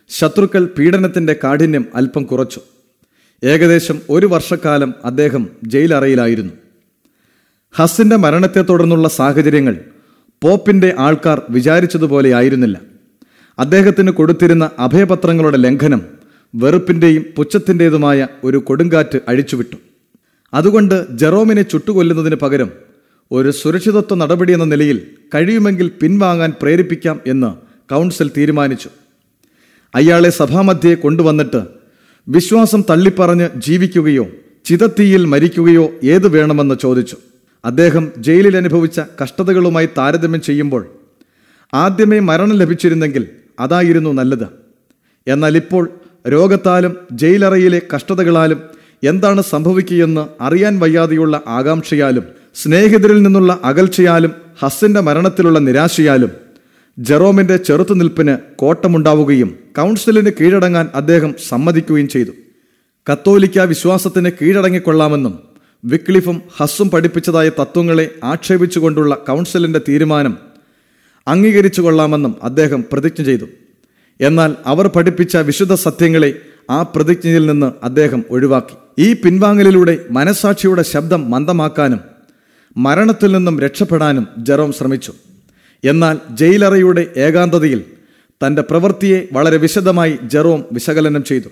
ശത്രുക്കൾ പീഡനത്തിന്റെ കാഠിന്യം അല്പം കുറച്ചു ഏകദേശം ഒരു വർഷക്കാലം അദ്ദേഹം ജയിലറയിലായിരുന്നു ഹസ്സിന്റെ മരണത്തെ തുടർന്നുള്ള സാഹചര്യങ്ങൾ പോപ്പിന്റെ ആൾക്കാർ വിചാരിച്ചതുപോലെ ആയിരുന്നില്ല അദ്ദേഹത്തിന് കൊടുത്തിരുന്ന അഭയപത്രങ്ങളുടെ ലംഘനം വെറുപ്പിന്റെയും പുച്ഛത്തിൻ്റെതുമായ ഒരു കൊടുങ്കാറ്റ് അഴിച്ചുവിട്ടു അതുകൊണ്ട് ജെറോമിനെ ചുട്ടുകൊല്ലുന്നതിന് പകരം ഒരു സുരക്ഷിതത്വ നടപടി എന്ന നിലയിൽ കഴിയുമെങ്കിൽ പിൻവാങ്ങാൻ പ്രേരിപ്പിക്കാം എന്ന് കൗൺസിൽ തീരുമാനിച്ചു അയാളെ സഭാമധ്യയെ കൊണ്ടുവന്നിട്ട് വിശ്വാസം തള്ളിപ്പറഞ്ഞ് ജീവിക്കുകയോ ചിതത്തീയിൽ മരിക്കുകയോ ഏത് വേണമെന്ന് ചോദിച്ചു അദ്ദേഹം ജയിലിൽ അനുഭവിച്ച കഷ്ടതകളുമായി താരതമ്യം ചെയ്യുമ്പോൾ ആദ്യമേ മരണം ലഭിച്ചിരുന്നെങ്കിൽ അതായിരുന്നു നല്ലത് എന്നാൽ ഇപ്പോൾ രോഗത്താലും ജയിലറയിലെ കഷ്ടതകളാലും എന്താണ് സംഭവിക്കുകയെന്ന് അറിയാൻ വയ്യാതെയുള്ള ആകാംക്ഷയാലും സ്നേഹിതരിൽ നിന്നുള്ള അകൽച്ചയാലും ഹസ്സിന്റെ മരണത്തിലുള്ള നിരാശയാലും ജെറോമിന്റെ ചെറുത്തുനിൽപ്പിന് കോട്ടമുണ്ടാവുകയും കൗൺസിലിന് കീഴടങ്ങാൻ അദ്ദേഹം സമ്മതിക്കുകയും ചെയ്തു കത്തോലിക്ക വിശ്വാസത്തിന് കീഴടങ്ങിക്കൊള്ളാമെന്നും വിക്ലിഫും ഹസ്സും പഠിപ്പിച്ചതായ തത്വങ്ങളെ ആക്ഷേപിച്ചുകൊണ്ടുള്ള കൗൺസിലിന്റെ തീരുമാനം അംഗീകരിച്ചു കൊള്ളാമെന്നും അദ്ദേഹം പ്രതിജ്ഞ ചെയ്തു എന്നാൽ അവർ പഠിപ്പിച്ച വിശുദ്ധ സത്യങ്ങളെ ആ പ്രതിജ്ഞയിൽ നിന്ന് അദ്ദേഹം ഒഴിവാക്കി ഈ പിൻവാങ്ങലിലൂടെ മനസാക്ഷിയുടെ ശബ്ദം മന്ദമാക്കാനും മരണത്തിൽ നിന്നും രക്ഷപ്പെടാനും ജെറോം ശ്രമിച്ചു എന്നാൽ ജയിലറയുടെ ഏകാന്തതയിൽ തന്റെ പ്രവൃത്തിയെ വളരെ വിശദമായി ജെറോം വിശകലനം ചെയ്തു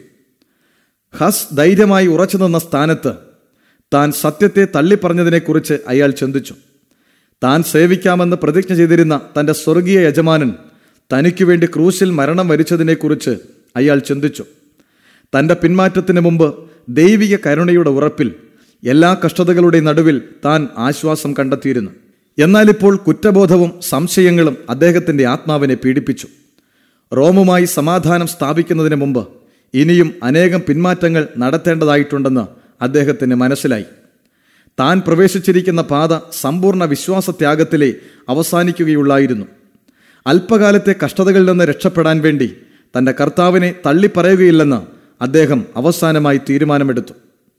ഹസ് ധൈര്യമായി ഉറച്ചു നിന്ന സ്ഥാനത്ത് താൻ സത്യത്തെ തള്ളിപ്പറഞ്ഞതിനെക്കുറിച്ച് അയാൾ ചിന്തിച്ചു താൻ സേവിക്കാമെന്ന് പ്രതിജ്ഞ ചെയ്തിരുന്ന തന്റെ സ്വർഗീയ യജമാനൻ തനിക്കു വേണ്ടി ക്രൂശിൽ മരണം വരിച്ചതിനെക്കുറിച്ച് അയാൾ ചിന്തിച്ചു തന്റെ പിന്മാറ്റത്തിന് മുമ്പ് ദൈവിക കരുണയുടെ ഉറപ്പിൽ എല്ലാ കഷ്ടതകളുടെയും നടുവിൽ താൻ ആശ്വാസം കണ്ടെത്തിയിരുന്നു എന്നാൽ ഇപ്പോൾ കുറ്റബോധവും സംശയങ്ങളും അദ്ദേഹത്തിന്റെ ആത്മാവിനെ പീഡിപ്പിച്ചു റോമുമായി സമാധാനം സ്ഥാപിക്കുന്നതിന് മുമ്പ് ഇനിയും അനേകം പിന്മാറ്റങ്ങൾ നടത്തേണ്ടതായിട്ടുണ്ടെന്ന് അദ്ദേഹത്തിന് മനസ്സിലായി താൻ പ്രവേശിച്ചിരിക്കുന്ന പാത സമ്പൂർണ്ണ വിശ്വാസത്യാഗത്തിലെ അവസാനിക്കുകയുള്ളായിരുന്നു അല്പകാലത്തെ കഷ്ടതകളിൽ നിന്ന് രക്ഷപ്പെടാൻ വേണ്ടി തന്റെ കർത്താവിനെ തള്ളിപ്പറയുകയില്ലെന്ന് അദ്ദേഹം അവസാനമായി തീരുമാനമെടുത്തു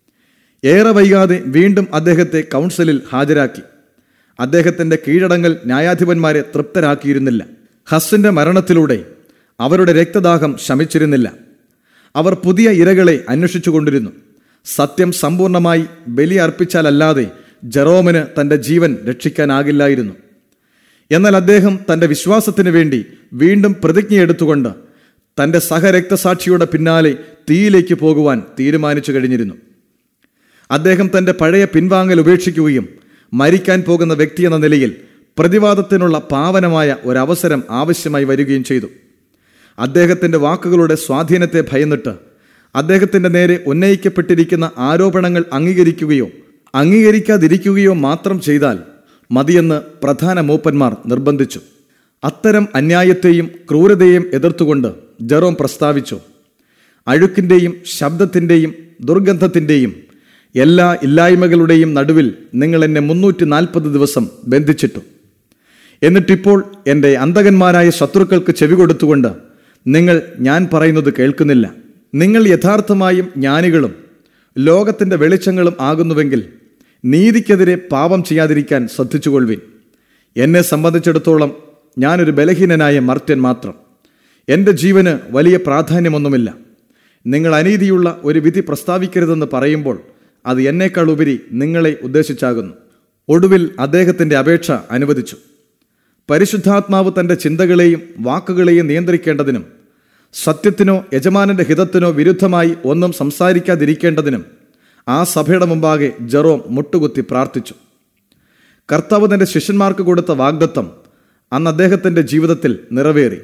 ഏറെ വൈകാതെ വീണ്ടും അദ്ദേഹത്തെ കൗൺസിലിൽ ഹാജരാക്കി അദ്ദേഹത്തിന്റെ കീഴടങ്ങൽ ന്യായാധിപന്മാരെ തൃപ്തരാക്കിയിരുന്നില്ല ഹസ്സിന്റെ മരണത്തിലൂടെ അവരുടെ രക്തദാഹം ശമിച്ചിരുന്നില്ല അവർ പുതിയ ഇരകളെ അന്വേഷിച്ചുകൊണ്ടിരുന്നു സത്യം സമ്പൂർണമായി ബലി അർപ്പിച്ചാലല്ലാതെ ജെറോമിന് തന്റെ ജീവൻ രക്ഷിക്കാനാകില്ലായിരുന്നു എന്നാൽ അദ്ദേഹം തന്റെ വിശ്വാസത്തിന് വേണ്ടി വീണ്ടും പ്രതിജ്ഞയെടുത്തുകൊണ്ട് തന്റെ സഹരക്തസാക്ഷിയുടെ പിന്നാലെ തീയിലേക്ക് പോകുവാൻ തീരുമാനിച്ചു കഴിഞ്ഞിരുന്നു അദ്ദേഹം തന്റെ പഴയ പിൻവാങ്ങൽ ഉപേക്ഷിക്കുകയും മരിക്കാൻ പോകുന്ന വ്യക്തി എന്ന നിലയിൽ പ്രതിവാദത്തിനുള്ള പാവനമായ ഒരവസരം ആവശ്യമായി വരികയും ചെയ്തു അദ്ദേഹത്തിന്റെ വാക്കുകളുടെ സ്വാധീനത്തെ ഭയന്നിട്ട് അദ്ദേഹത്തിന്റെ നേരെ ഉന്നയിക്കപ്പെട്ടിരിക്കുന്ന ആരോപണങ്ങൾ അംഗീകരിക്കുകയോ അംഗീകരിക്കാതിരിക്കുകയോ മാത്രം ചെയ്താൽ മതിയെന്ന് പ്രധാന മൂപ്പന്മാർ നിർബന്ധിച്ചു അത്തരം അന്യായത്തെയും ക്രൂരതയെയും എതിർത്തുകൊണ്ട് ജെറോം പ്രസ്താവിച്ചു അഴുക്കിന്റെയും ശബ്ദത്തിന്റെയും ദുർഗന്ധത്തിന്റെയും എല്ലാ ഇല്ലായ്മകളുടെയും നടുവിൽ നിങ്ങൾ എന്നെ മുന്നൂറ്റി നാൽപ്പത് ദിവസം ബന്ധിച്ചിട്ടു എന്നിട്ടിപ്പോൾ എൻ്റെ അന്തകന്മാരായ ശത്രുക്കൾക്ക് ചെവി കൊടുത്തുകൊണ്ട് നിങ്ങൾ ഞാൻ പറയുന്നത് കേൾക്കുന്നില്ല നിങ്ങൾ യഥാർത്ഥമായും ജ്ഞാനികളും ലോകത്തിൻ്റെ വെളിച്ചങ്ങളും ആകുന്നുവെങ്കിൽ നീതിക്കെതിരെ പാപം ചെയ്യാതിരിക്കാൻ ശ്രദ്ധിച്ചുകൊള്ളുവിൻ എന്നെ സംബന്ധിച്ചിടത്തോളം ഞാനൊരു ബലഹീനനായ മർത്യൻ മാത്രം എൻ്റെ ജീവന് വലിയ പ്രാധാന്യമൊന്നുമില്ല നിങ്ങൾ അനീതിയുള്ള ഒരു വിധി പ്രസ്താവിക്കരുതെന്ന് പറയുമ്പോൾ അത് എന്നേക്കാൾ ഉപരി നിങ്ങളെ ഉദ്ദേശിച്ചാകുന്നു ഒടുവിൽ അദ്ദേഹത്തിൻ്റെ അപേക്ഷ അനുവദിച്ചു പരിശുദ്ധാത്മാവ് തൻ്റെ ചിന്തകളെയും വാക്കുകളെയും നിയന്ത്രിക്കേണ്ടതിനും സത്യത്തിനോ യജമാനന്റെ ഹിതത്തിനോ വിരുദ്ധമായി ഒന്നും സംസാരിക്കാതിരിക്കേണ്ടതിനും ആ സഭയുടെ മുമ്പാകെ ജെറോം മുട്ടുകുത്തി പ്രാർത്ഥിച്ചു കർത്താവ് തന്റെ ശിഷ്യന്മാർക്ക് കൊടുത്ത വാഗ്ദത്തം അന്ന് അദ്ദേഹത്തിന്റെ ജീവിതത്തിൽ നിറവേറി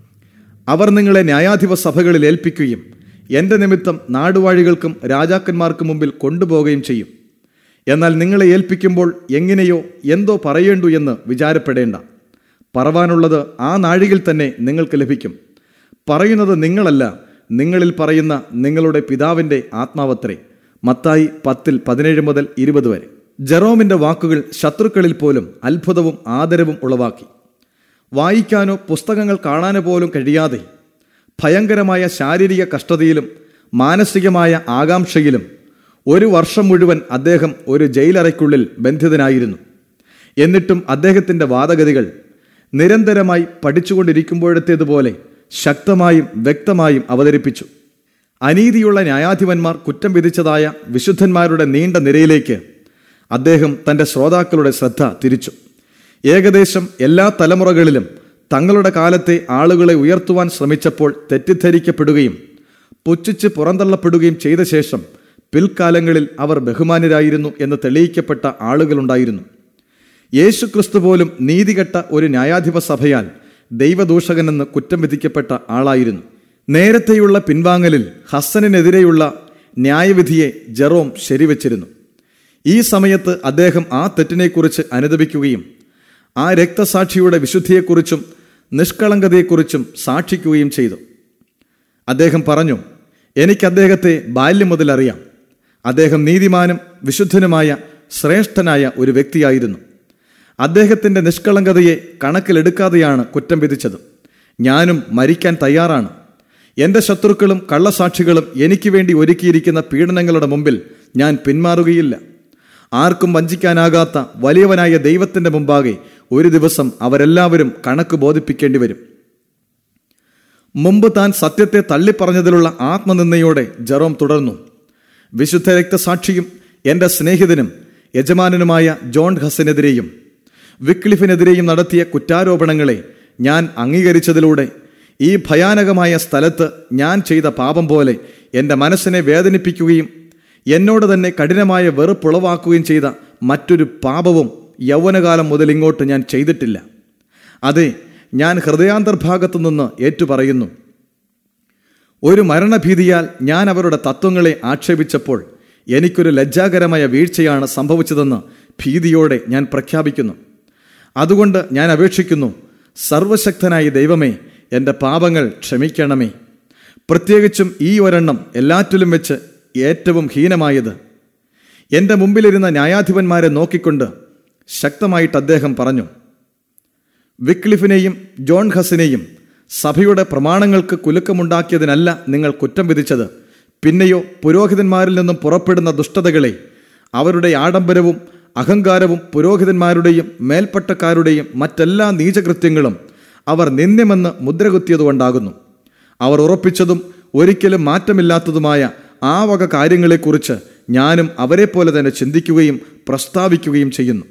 അവർ നിങ്ങളെ ന്യായാധിപ സഭകളിൽ ഏൽപ്പിക്കുകയും എന്റെ നിമിത്തം നാടുവാഴികൾക്കും രാജാക്കന്മാർക്കും മുമ്പിൽ കൊണ്ടുപോവുകയും ചെയ്യും എന്നാൽ നിങ്ങളെ ഏൽപ്പിക്കുമ്പോൾ എങ്ങനെയോ എന്തോ പറയേണ്ടു എന്ന് വിചാരപ്പെടേണ്ട പറവാനുള്ളത് ആ നാഴികയിൽ തന്നെ നിങ്ങൾക്ക് ലഭിക്കും പറയുന്നത് നിങ്ങളല്ല നിങ്ങളിൽ പറയുന്ന നിങ്ങളുടെ പിതാവിന്റെ ആത്മാവത്രേ മത്തായി പത്തിൽ പതിനേഴ് മുതൽ ഇരുപത് വരെ ജെറോമിന്റെ വാക്കുകൾ ശത്രുക്കളിൽ പോലും അത്ഭുതവും ആദരവും ഉളവാക്കി വായിക്കാനോ പുസ്തകങ്ങൾ കാണാനോ പോലും കഴിയാതെ ഭയങ്കരമായ ശാരീരിക കഷ്ടതയിലും മാനസികമായ ആകാംക്ഷയിലും ഒരു വർഷം മുഴുവൻ അദ്ദേഹം ഒരു ജയിലറയ്ക്കുള്ളിൽ ബന്ധിതനായിരുന്നു എന്നിട്ടും അദ്ദേഹത്തിന്റെ വാദഗതികൾ നിരന്തരമായി പഠിച്ചുകൊണ്ടിരിക്കുമ്പോഴത്തേതുപോലെ ശക്തമായും വ്യക്തമായും അവതരിപ്പിച്ചു അനീതിയുള്ള ന്യായാധിപന്മാർ കുറ്റം വിധിച്ചതായ വിശുദ്ധന്മാരുടെ നീണ്ട നിരയിലേക്ക് അദ്ദേഹം തന്റെ ശ്രോതാക്കളുടെ ശ്രദ്ധ തിരിച്ചു ഏകദേശം എല്ലാ തലമുറകളിലും തങ്ങളുടെ കാലത്തെ ആളുകളെ ഉയർത്തുവാൻ ശ്രമിച്ചപ്പോൾ തെറ്റിദ്ധരിക്കപ്പെടുകയും പുച്ഛിച്ച് പുറന്തള്ളപ്പെടുകയും ചെയ്ത ശേഷം പിൽക്കാലങ്ങളിൽ അവർ ബഹുമാനരായിരുന്നു എന്ന് തെളിയിക്കപ്പെട്ട ആളുകളുണ്ടായിരുന്നു യേശുക്രിസ്തു പോലും നീതികെട്ട ഒരു ന്യായാധിപ സഭയാൽ ദൈവദൂഷകനെന്ന് കുറ്റം വിധിക്കപ്പെട്ട ആളായിരുന്നു നേരത്തെയുള്ള പിൻവാങ്ങലിൽ ഹസ്സനെതിരെയുള്ള ന്യായവിധിയെ ജെറോം ശരിവച്ചിരുന്നു ഈ സമയത്ത് അദ്ദേഹം ആ തെറ്റിനെക്കുറിച്ച് അനുദപിക്കുകയും ആ രക്തസാക്ഷിയുടെ വിശുദ്ധിയെക്കുറിച്ചും നിഷ്കളങ്കതയെക്കുറിച്ചും സാക്ഷിക്കുകയും ചെയ്തു അദ്ദേഹം പറഞ്ഞു എനിക്ക് അദ്ദേഹത്തെ ബാല്യം മുതൽ അറിയാം അദ്ദേഹം നീതിമാനും വിശുദ്ധനുമായ ശ്രേഷ്ഠനായ ഒരു വ്യക്തിയായിരുന്നു അദ്ദേഹത്തിൻ്റെ നിഷ്കളങ്കതയെ കണക്കിലെടുക്കാതെയാണ് കുറ്റം വിധിച്ചത് ഞാനും മരിക്കാൻ തയ്യാറാണ് എൻ്റെ ശത്രുക്കളും കള്ളസാക്ഷികളും എനിക്ക് വേണ്ടി ഒരുക്കിയിരിക്കുന്ന പീഡനങ്ങളുടെ മുമ്പിൽ ഞാൻ പിന്മാറുകയില്ല ആർക്കും വഞ്ചിക്കാനാകാത്ത വലിയവനായ ദൈവത്തിൻ്റെ മുമ്പാകെ ഒരു ദിവസം അവരെല്ലാവരും കണക്ക് ബോധിപ്പിക്കേണ്ടി വരും മുമ്പ് താൻ സത്യത്തെ തള്ളിപ്പറഞ്ഞതിലുള്ള ആത്മനിന്ദയോടെ ജെറോം തുടർന്നു വിശുദ്ധ രക്തസാക്ഷിയും എൻ്റെ സ്നേഹിതനും യജമാനനുമായ ജോൺ ഹസനെതിരെയും വിക്ലിഫിനെതിരെയും നടത്തിയ കുറ്റാരോപണങ്ങളെ ഞാൻ അംഗീകരിച്ചതിലൂടെ ഈ ഭയാനകമായ സ്ഥലത്ത് ഞാൻ ചെയ്ത പാപം പോലെ എൻ്റെ മനസ്സിനെ വേദനിപ്പിക്കുകയും എന്നോട് തന്നെ കഠിനമായ വെറുപ്പുളവാക്കുകയും ചെയ്ത മറ്റൊരു പാപവും യൗവനകാലം മുതൽ ഇങ്ങോട്ട് ഞാൻ ചെയ്തിട്ടില്ല അതെ ഞാൻ ഹൃദയാന്തർഭാഗത്തു നിന്ന് ഏറ്റുപറയുന്നു ഒരു മരണഭീതിയാൽ ഞാൻ അവരുടെ തത്വങ്ങളെ ആക്ഷേപിച്ചപ്പോൾ എനിക്കൊരു ലജ്ജാകരമായ വീഴ്ചയാണ് സംഭവിച്ചതെന്ന് ഭീതിയോടെ ഞാൻ പ്രഖ്യാപിക്കുന്നു അതുകൊണ്ട് ഞാൻ അപേക്ഷിക്കുന്നു സർവശക്തനായ ദൈവമേ എൻ്റെ പാപങ്ങൾ ക്ഷമിക്കണമേ പ്രത്യേകിച്ചും ഈ ഒരെണ്ണം എല്ലാറ്റിലും വെച്ച് ഏറ്റവും ഹീനമായത് എൻ്റെ മുമ്പിലിരുന്ന ന്യായാധിപന്മാരെ നോക്കിക്കൊണ്ട് ശക്തമായിട്ട് അദ്ദേഹം പറഞ്ഞു വിക്ലിഫിനെയും ജോൺ ഹസിനെയും സഭയുടെ പ്രമാണങ്ങൾക്ക് കുലുക്കമുണ്ടാക്കിയതിനല്ല നിങ്ങൾ കുറ്റം വിധിച്ചത് പിന്നെയോ പുരോഹിതന്മാരിൽ നിന്നും പുറപ്പെടുന്ന ദുഷ്ടതകളെ അവരുടെ ആഡംബരവും അഹങ്കാരവും പുരോഹിതന്മാരുടെയും മേൽപ്പട്ടക്കാരുടെയും മറ്റെല്ലാ നീചകൃത്യങ്ങളും അവർ നിന്ദ്യമെന്ന് മുദ്രകുത്തിയതുകൊണ്ടാകുന്നു അവർ ഉറപ്പിച്ചതും ഒരിക്കലും മാറ്റമില്ലാത്തതുമായ ആ വക കാര്യങ്ങളെക്കുറിച്ച് ഞാനും അവരെപ്പോലെ തന്നെ ചിന്തിക്കുകയും പ്രസ്താവിക്കുകയും ചെയ്യുന്നു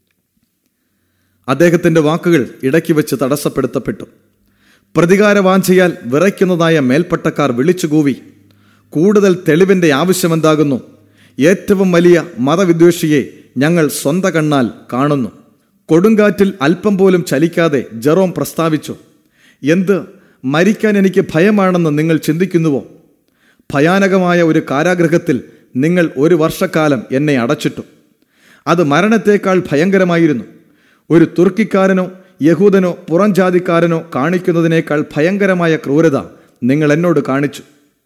അദ്ദേഹത്തിന്റെ വാക്കുകൾ ഇടയ്ക്ക് വെച്ച് തടസ്സപ്പെടുത്തപ്പെട്ടു പ്രതികാരവാഞ്ചയാൽ വിറയ്ക്കുന്നതായ മേൽപ്പട്ടക്കാർ വിളിച്ചുകൂവി കൂടുതൽ തെളിവിന്റെ ആവശ്യമെന്താകുന്നു ഏറ്റവും വലിയ മതവിദ്വേഷിയെ ഞങ്ങൾ സ്വന്ത കണ്ണാൽ കാണുന്നു കൊടുങ്കാറ്റിൽ അല്പം പോലും ചലിക്കാതെ ജെറോം പ്രസ്താവിച്ചു എന്ത് മരിക്കാൻ എനിക്ക് ഭയമാണെന്ന് നിങ്ങൾ ചിന്തിക്കുന്നുവോ ഭയാനകമായ ഒരു കാരാഗൃഹത്തിൽ നിങ്ങൾ ഒരു വർഷക്കാലം എന്നെ അടച്ചിട്ടു അത് മരണത്തേക്കാൾ ഭയങ്കരമായിരുന്നു ഒരു തുർക്കിക്കാരനോ യഹൂദനോ പുറംജാതിക്കാരനോ കാണിക്കുന്നതിനേക്കാൾ ഭയങ്കരമായ ക്രൂരത നിങ്ങൾ എന്നോട് കാണിച്ചു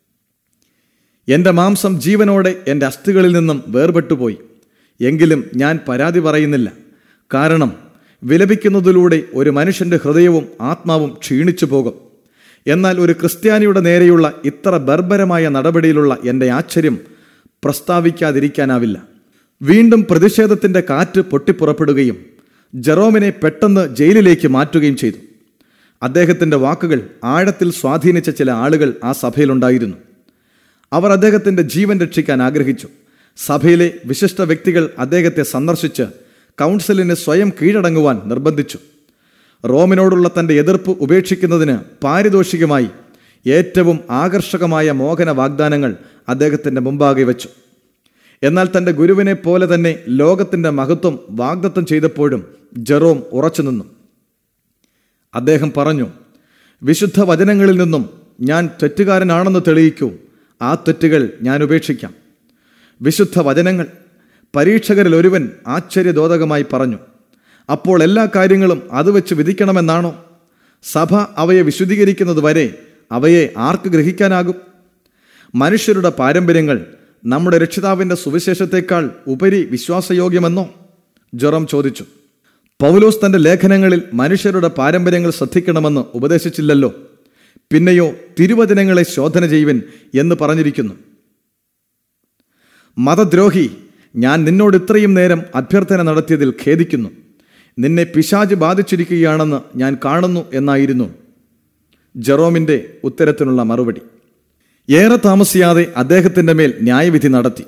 എൻ്റെ മാംസം ജീവനോടെ എൻ്റെ അസ്ഥികളിൽ നിന്നും വേർപെട്ടുപോയി എങ്കിലും ഞാൻ പരാതി പറയുന്നില്ല കാരണം വിലപിക്കുന്നതിലൂടെ ഒരു മനുഷ്യന്റെ ഹൃദയവും ആത്മാവും ക്ഷീണിച്ചു പോകും എന്നാൽ ഒരു ക്രിസ്ത്യാനിയുടെ നേരെയുള്ള ഇത്ര ബർബരമായ നടപടിയിലുള്ള എൻ്റെ ആശ്ചര്യം പ്രസ്താവിക്കാതിരിക്കാനാവില്ല വീണ്ടും പ്രതിഷേധത്തിന്റെ കാറ്റ് പൊട്ടിപ്പുറപ്പെടുകയും ജെറോമിനെ പെട്ടെന്ന് ജയിലിലേക്ക് മാറ്റുകയും ചെയ്തു അദ്ദേഹത്തിന്റെ വാക്കുകൾ ആഴത്തിൽ സ്വാധീനിച്ച ചില ആളുകൾ ആ സഭയിലുണ്ടായിരുന്നു അവർ അദ്ദേഹത്തിന്റെ ജീവൻ രക്ഷിക്കാൻ ആഗ്രഹിച്ചു സഭയിലെ വിശിഷ്ട വ്യക്തികൾ അദ്ദേഹത്തെ സന്ദർശിച്ച് കൗൺസിലിന് സ്വയം കീഴടങ്ങുവാൻ നിർബന്ധിച്ചു റോമിനോടുള്ള തന്റെ എതിർപ്പ് ഉപേക്ഷിക്കുന്നതിന് പാരിതോഷികമായി ഏറ്റവും ആകർഷകമായ മോഹന വാഗ്ദാനങ്ങൾ അദ്ദേഹത്തിന്റെ മുമ്പാകെ വെച്ചു എന്നാൽ തന്റെ ഗുരുവിനെ പോലെ തന്നെ ലോകത്തിന്റെ മഹത്വം വാഗ്ദത്തം ചെയ്തപ്പോഴും ജെറോം ഉറച്ചുനിന്നു അദ്ദേഹം പറഞ്ഞു വിശുദ്ധ വചനങ്ങളിൽ നിന്നും ഞാൻ തെറ്റുകാരനാണെന്ന് തെളിയിക്കൂ ആ തെറ്റുകൾ ഞാൻ ഉപേക്ഷിക്കാം വിശുദ്ധ വചനങ്ങൾ പരീക്ഷകരിൽ ഒരുവൻ ആശ്ചര്യദോതകമായി പറഞ്ഞു അപ്പോൾ എല്ലാ കാര്യങ്ങളും അത് വെച്ച് വിധിക്കണമെന്നാണോ സഭ അവയെ വിശുദ്ധീകരിക്കുന്നത് വരെ അവയെ ആർക്ക് ഗ്രഹിക്കാനാകും മനുഷ്യരുടെ പാരമ്പര്യങ്ങൾ നമ്മുടെ രക്ഷിതാവിൻ്റെ സുവിശേഷത്തെക്കാൾ ഉപരി വിശ്വാസയോഗ്യമെന്നോ ജെറം ചോദിച്ചു പൗലോസ് തന്റെ ലേഖനങ്ങളിൽ മനുഷ്യരുടെ പാരമ്പര്യങ്ങൾ ശ്രദ്ധിക്കണമെന്ന് ഉപദേശിച്ചില്ലല്ലോ പിന്നെയോ തിരുവചനങ്ങളെ ശോധന ചെയ്യുവൻ എന്ന് പറഞ്ഞിരിക്കുന്നു മതദ്രോഹി ഞാൻ നിന്നോട് ഇത്രയും നേരം അഭ്യർത്ഥന നടത്തിയതിൽ ഖേദിക്കുന്നു നിന്നെ പിശാജ് ബാധിച്ചിരിക്കുകയാണെന്ന് ഞാൻ കാണുന്നു എന്നായിരുന്നു ജെറോമിന്റെ ഉത്തരത്തിനുള്ള മറുപടി ഏറെ താമസിയാതെ അദ്ദേഹത്തിന്റെ മേൽ ന്യായവിധി നടത്തി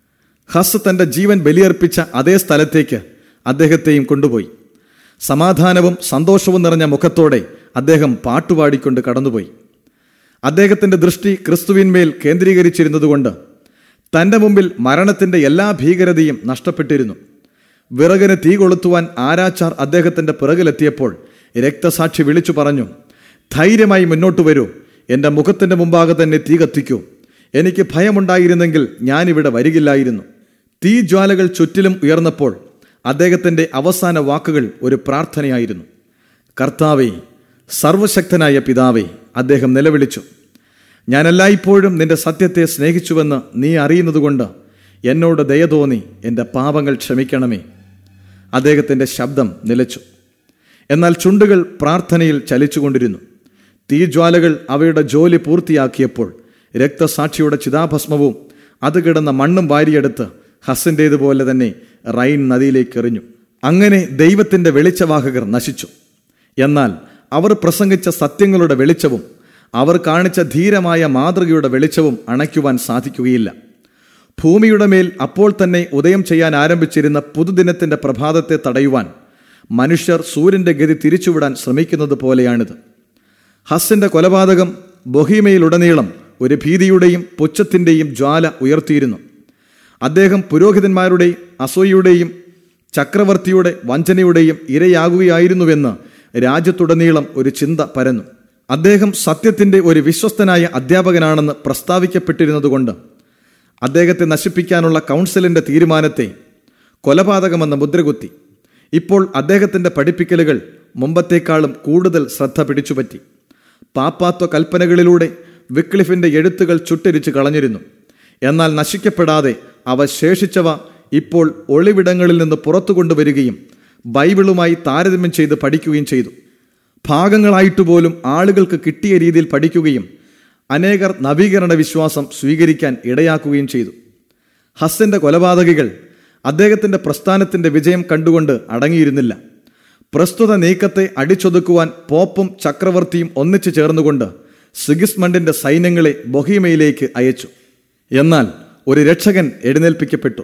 ഹസ് തന്റെ ജീവൻ ബലിയർപ്പിച്ച അതേ സ്ഥലത്തേക്ക് അദ്ദേഹത്തെയും കൊണ്ടുപോയി സമാധാനവും സന്തോഷവും നിറഞ്ഞ മുഖത്തോടെ അദ്ദേഹം പാട്ടുപാടിക്കൊണ്ട് കടന്നുപോയി അദ്ദേഹത്തിന്റെ ദൃഷ്ടി ക്രിസ്തുവിന്മേൽ കേന്ദ്രീകരിച്ചിരുന്നതുകൊണ്ട് തന്റെ മുമ്പിൽ മരണത്തിന്റെ എല്ലാ ഭീകരതയും നഷ്ടപ്പെട്ടിരുന്നു വിറകിന് തീ കൊളുത്തുവാൻ ആരാച്ചാർ അദ്ദേഹത്തിന്റെ പിറകിലെത്തിയപ്പോൾ രക്തസാക്ഷി വിളിച്ചു പറഞ്ഞു ധൈര്യമായി മുന്നോട്ട് വരൂ എന്റെ മുഖത്തിന്റെ മുമ്പാകെ തന്നെ തീ കത്തിക്കൂ എനിക്ക് ഭയമുണ്ടായിരുന്നെങ്കിൽ ഞാനിവിടെ വരികില്ലായിരുന്നു തീ ജ്വാലകൾ ചുറ്റിലും ഉയർന്നപ്പോൾ അദ്ദേഹത്തിന്റെ അവസാന വാക്കുകൾ ഒരു പ്രാർത്ഥനയായിരുന്നു കർത്താവേ സർവശക്തനായ പിതാവേ അദ്ദേഹം നിലവിളിച്ചു ഞാൻ എല്ലായ്പ്പോഴും നിന്റെ സത്യത്തെ സ്നേഹിച്ചുവെന്ന് നീ അറിയുന്നതുകൊണ്ട് എന്നോട് ദയ തോന്നി എൻ്റെ പാപങ്ങൾ ക്ഷമിക്കണമേ അദ്ദേഹത്തിൻ്റെ ശബ്ദം നിലച്ചു എന്നാൽ ചുണ്ടുകൾ പ്രാർത്ഥനയിൽ ചലിച്ചുകൊണ്ടിരുന്നു തീജ്വാലകൾ അവയുടെ ജോലി പൂർത്തിയാക്കിയപ്പോൾ രക്തസാക്ഷിയുടെ ചിതാഭസ്മവും അത് കിടന്ന മണ്ണും വാരിയെടുത്ത് ഹസിൻ്റേതുപോലെ തന്നെ റൈൻ നദിയിലേക്ക് എറിഞ്ഞു അങ്ങനെ ദൈവത്തിൻ്റെ വെളിച്ചവാഹകർ നശിച്ചു എന്നാൽ അവർ പ്രസംഗിച്ച സത്യങ്ങളുടെ വെളിച്ചവും അവർ കാണിച്ച ധീരമായ മാതൃകയുടെ വെളിച്ചവും അണയ്ക്കുവാൻ സാധിക്കുകയില്ല ഭൂമിയുടെ മേൽ അപ്പോൾ തന്നെ ഉദയം ചെയ്യാൻ ആരംഭിച്ചിരുന്ന പുതുദിനത്തിന്റെ പ്രഭാതത്തെ തടയുവാൻ മനുഷ്യർ സൂര്യന്റെ ഗതി തിരിച്ചുവിടാൻ ശ്രമിക്കുന്നത് പോലെയാണിത് ഹസ്സിന്റെ കൊലപാതകം ബൊഹീമയിലുടനീളം ഒരു ഭീതിയുടെയും പുച്ഛത്തിന്റെയും ജ്വാല ഉയർത്തിയിരുന്നു അദ്ദേഹം പുരോഹിതന്മാരുടെയും അസൂയയുടെയും ചക്രവർത്തിയുടെ വഞ്ചനയുടെയും ഇരയാകുകയായിരുന്നുവെന്ന് രാജ്യത്തുടനീളം ഒരു ചിന്ത പരന്നു അദ്ദേഹം സത്യത്തിന്റെ ഒരു വിശ്വസ്തനായ അധ്യാപകനാണെന്ന് പ്രസ്താവിക്കപ്പെട്ടിരുന്നതുകൊണ്ട് അദ്ദേഹത്തെ നശിപ്പിക്കാനുള്ള കൗൺസിലിന്റെ തീരുമാനത്തെ കൊലപാതകമെന്ന് മുദ്രകുത്തി ഇപ്പോൾ അദ്ദേഹത്തിന്റെ പഠിപ്പിക്കലുകൾ മുമ്പത്തേക്കാളും കൂടുതൽ ശ്രദ്ധ പിടിച്ചുപറ്റി പാപ്പാത്വ കൽപ്പനകളിലൂടെ വിക്ലിഫിന്റെ എഴുത്തുകൾ ചുട്ടരിച്ചു കളഞ്ഞിരുന്നു എന്നാൽ നശിക്കപ്പെടാതെ അവ ശേഷിച്ചവ ഇപ്പോൾ ഒളിവിടങ്ങളിൽ നിന്ന് പുറത്തു കൊണ്ടുവരികയും ബൈബിളുമായി താരതമ്യം ചെയ്ത് പഠിക്കുകയും ചെയ്തു ഭാഗങ്ങളായിട്ട് പോലും ആളുകൾക്ക് കിട്ടിയ രീതിയിൽ പഠിക്കുകയും അനേകർ നവീകരണ വിശ്വാസം സ്വീകരിക്കാൻ ഇടയാക്കുകയും ചെയ്തു ഹസ്സിന്റെ കൊലപാതകികൾ അദ്ദേഹത്തിന്റെ പ്രസ്ഥാനത്തിന്റെ വിജയം കണ്ടുകൊണ്ട് അടങ്ങിയിരുന്നില്ല പ്രസ്തുത നീക്കത്തെ അടിച്ചൊതുക്കുവാൻ പോപ്പും ചക്രവർത്തിയും ഒന്നിച്ചു ചേർന്നുകൊണ്ട് സിഗിസ്മണ്ടിന്റെ സൈന്യങ്ങളെ ബൊഹീമയിലേക്ക് അയച്ചു എന്നാൽ ഒരു രക്ഷകൻ എഴുന്നേൽപ്പിക്കപ്പെട്ടു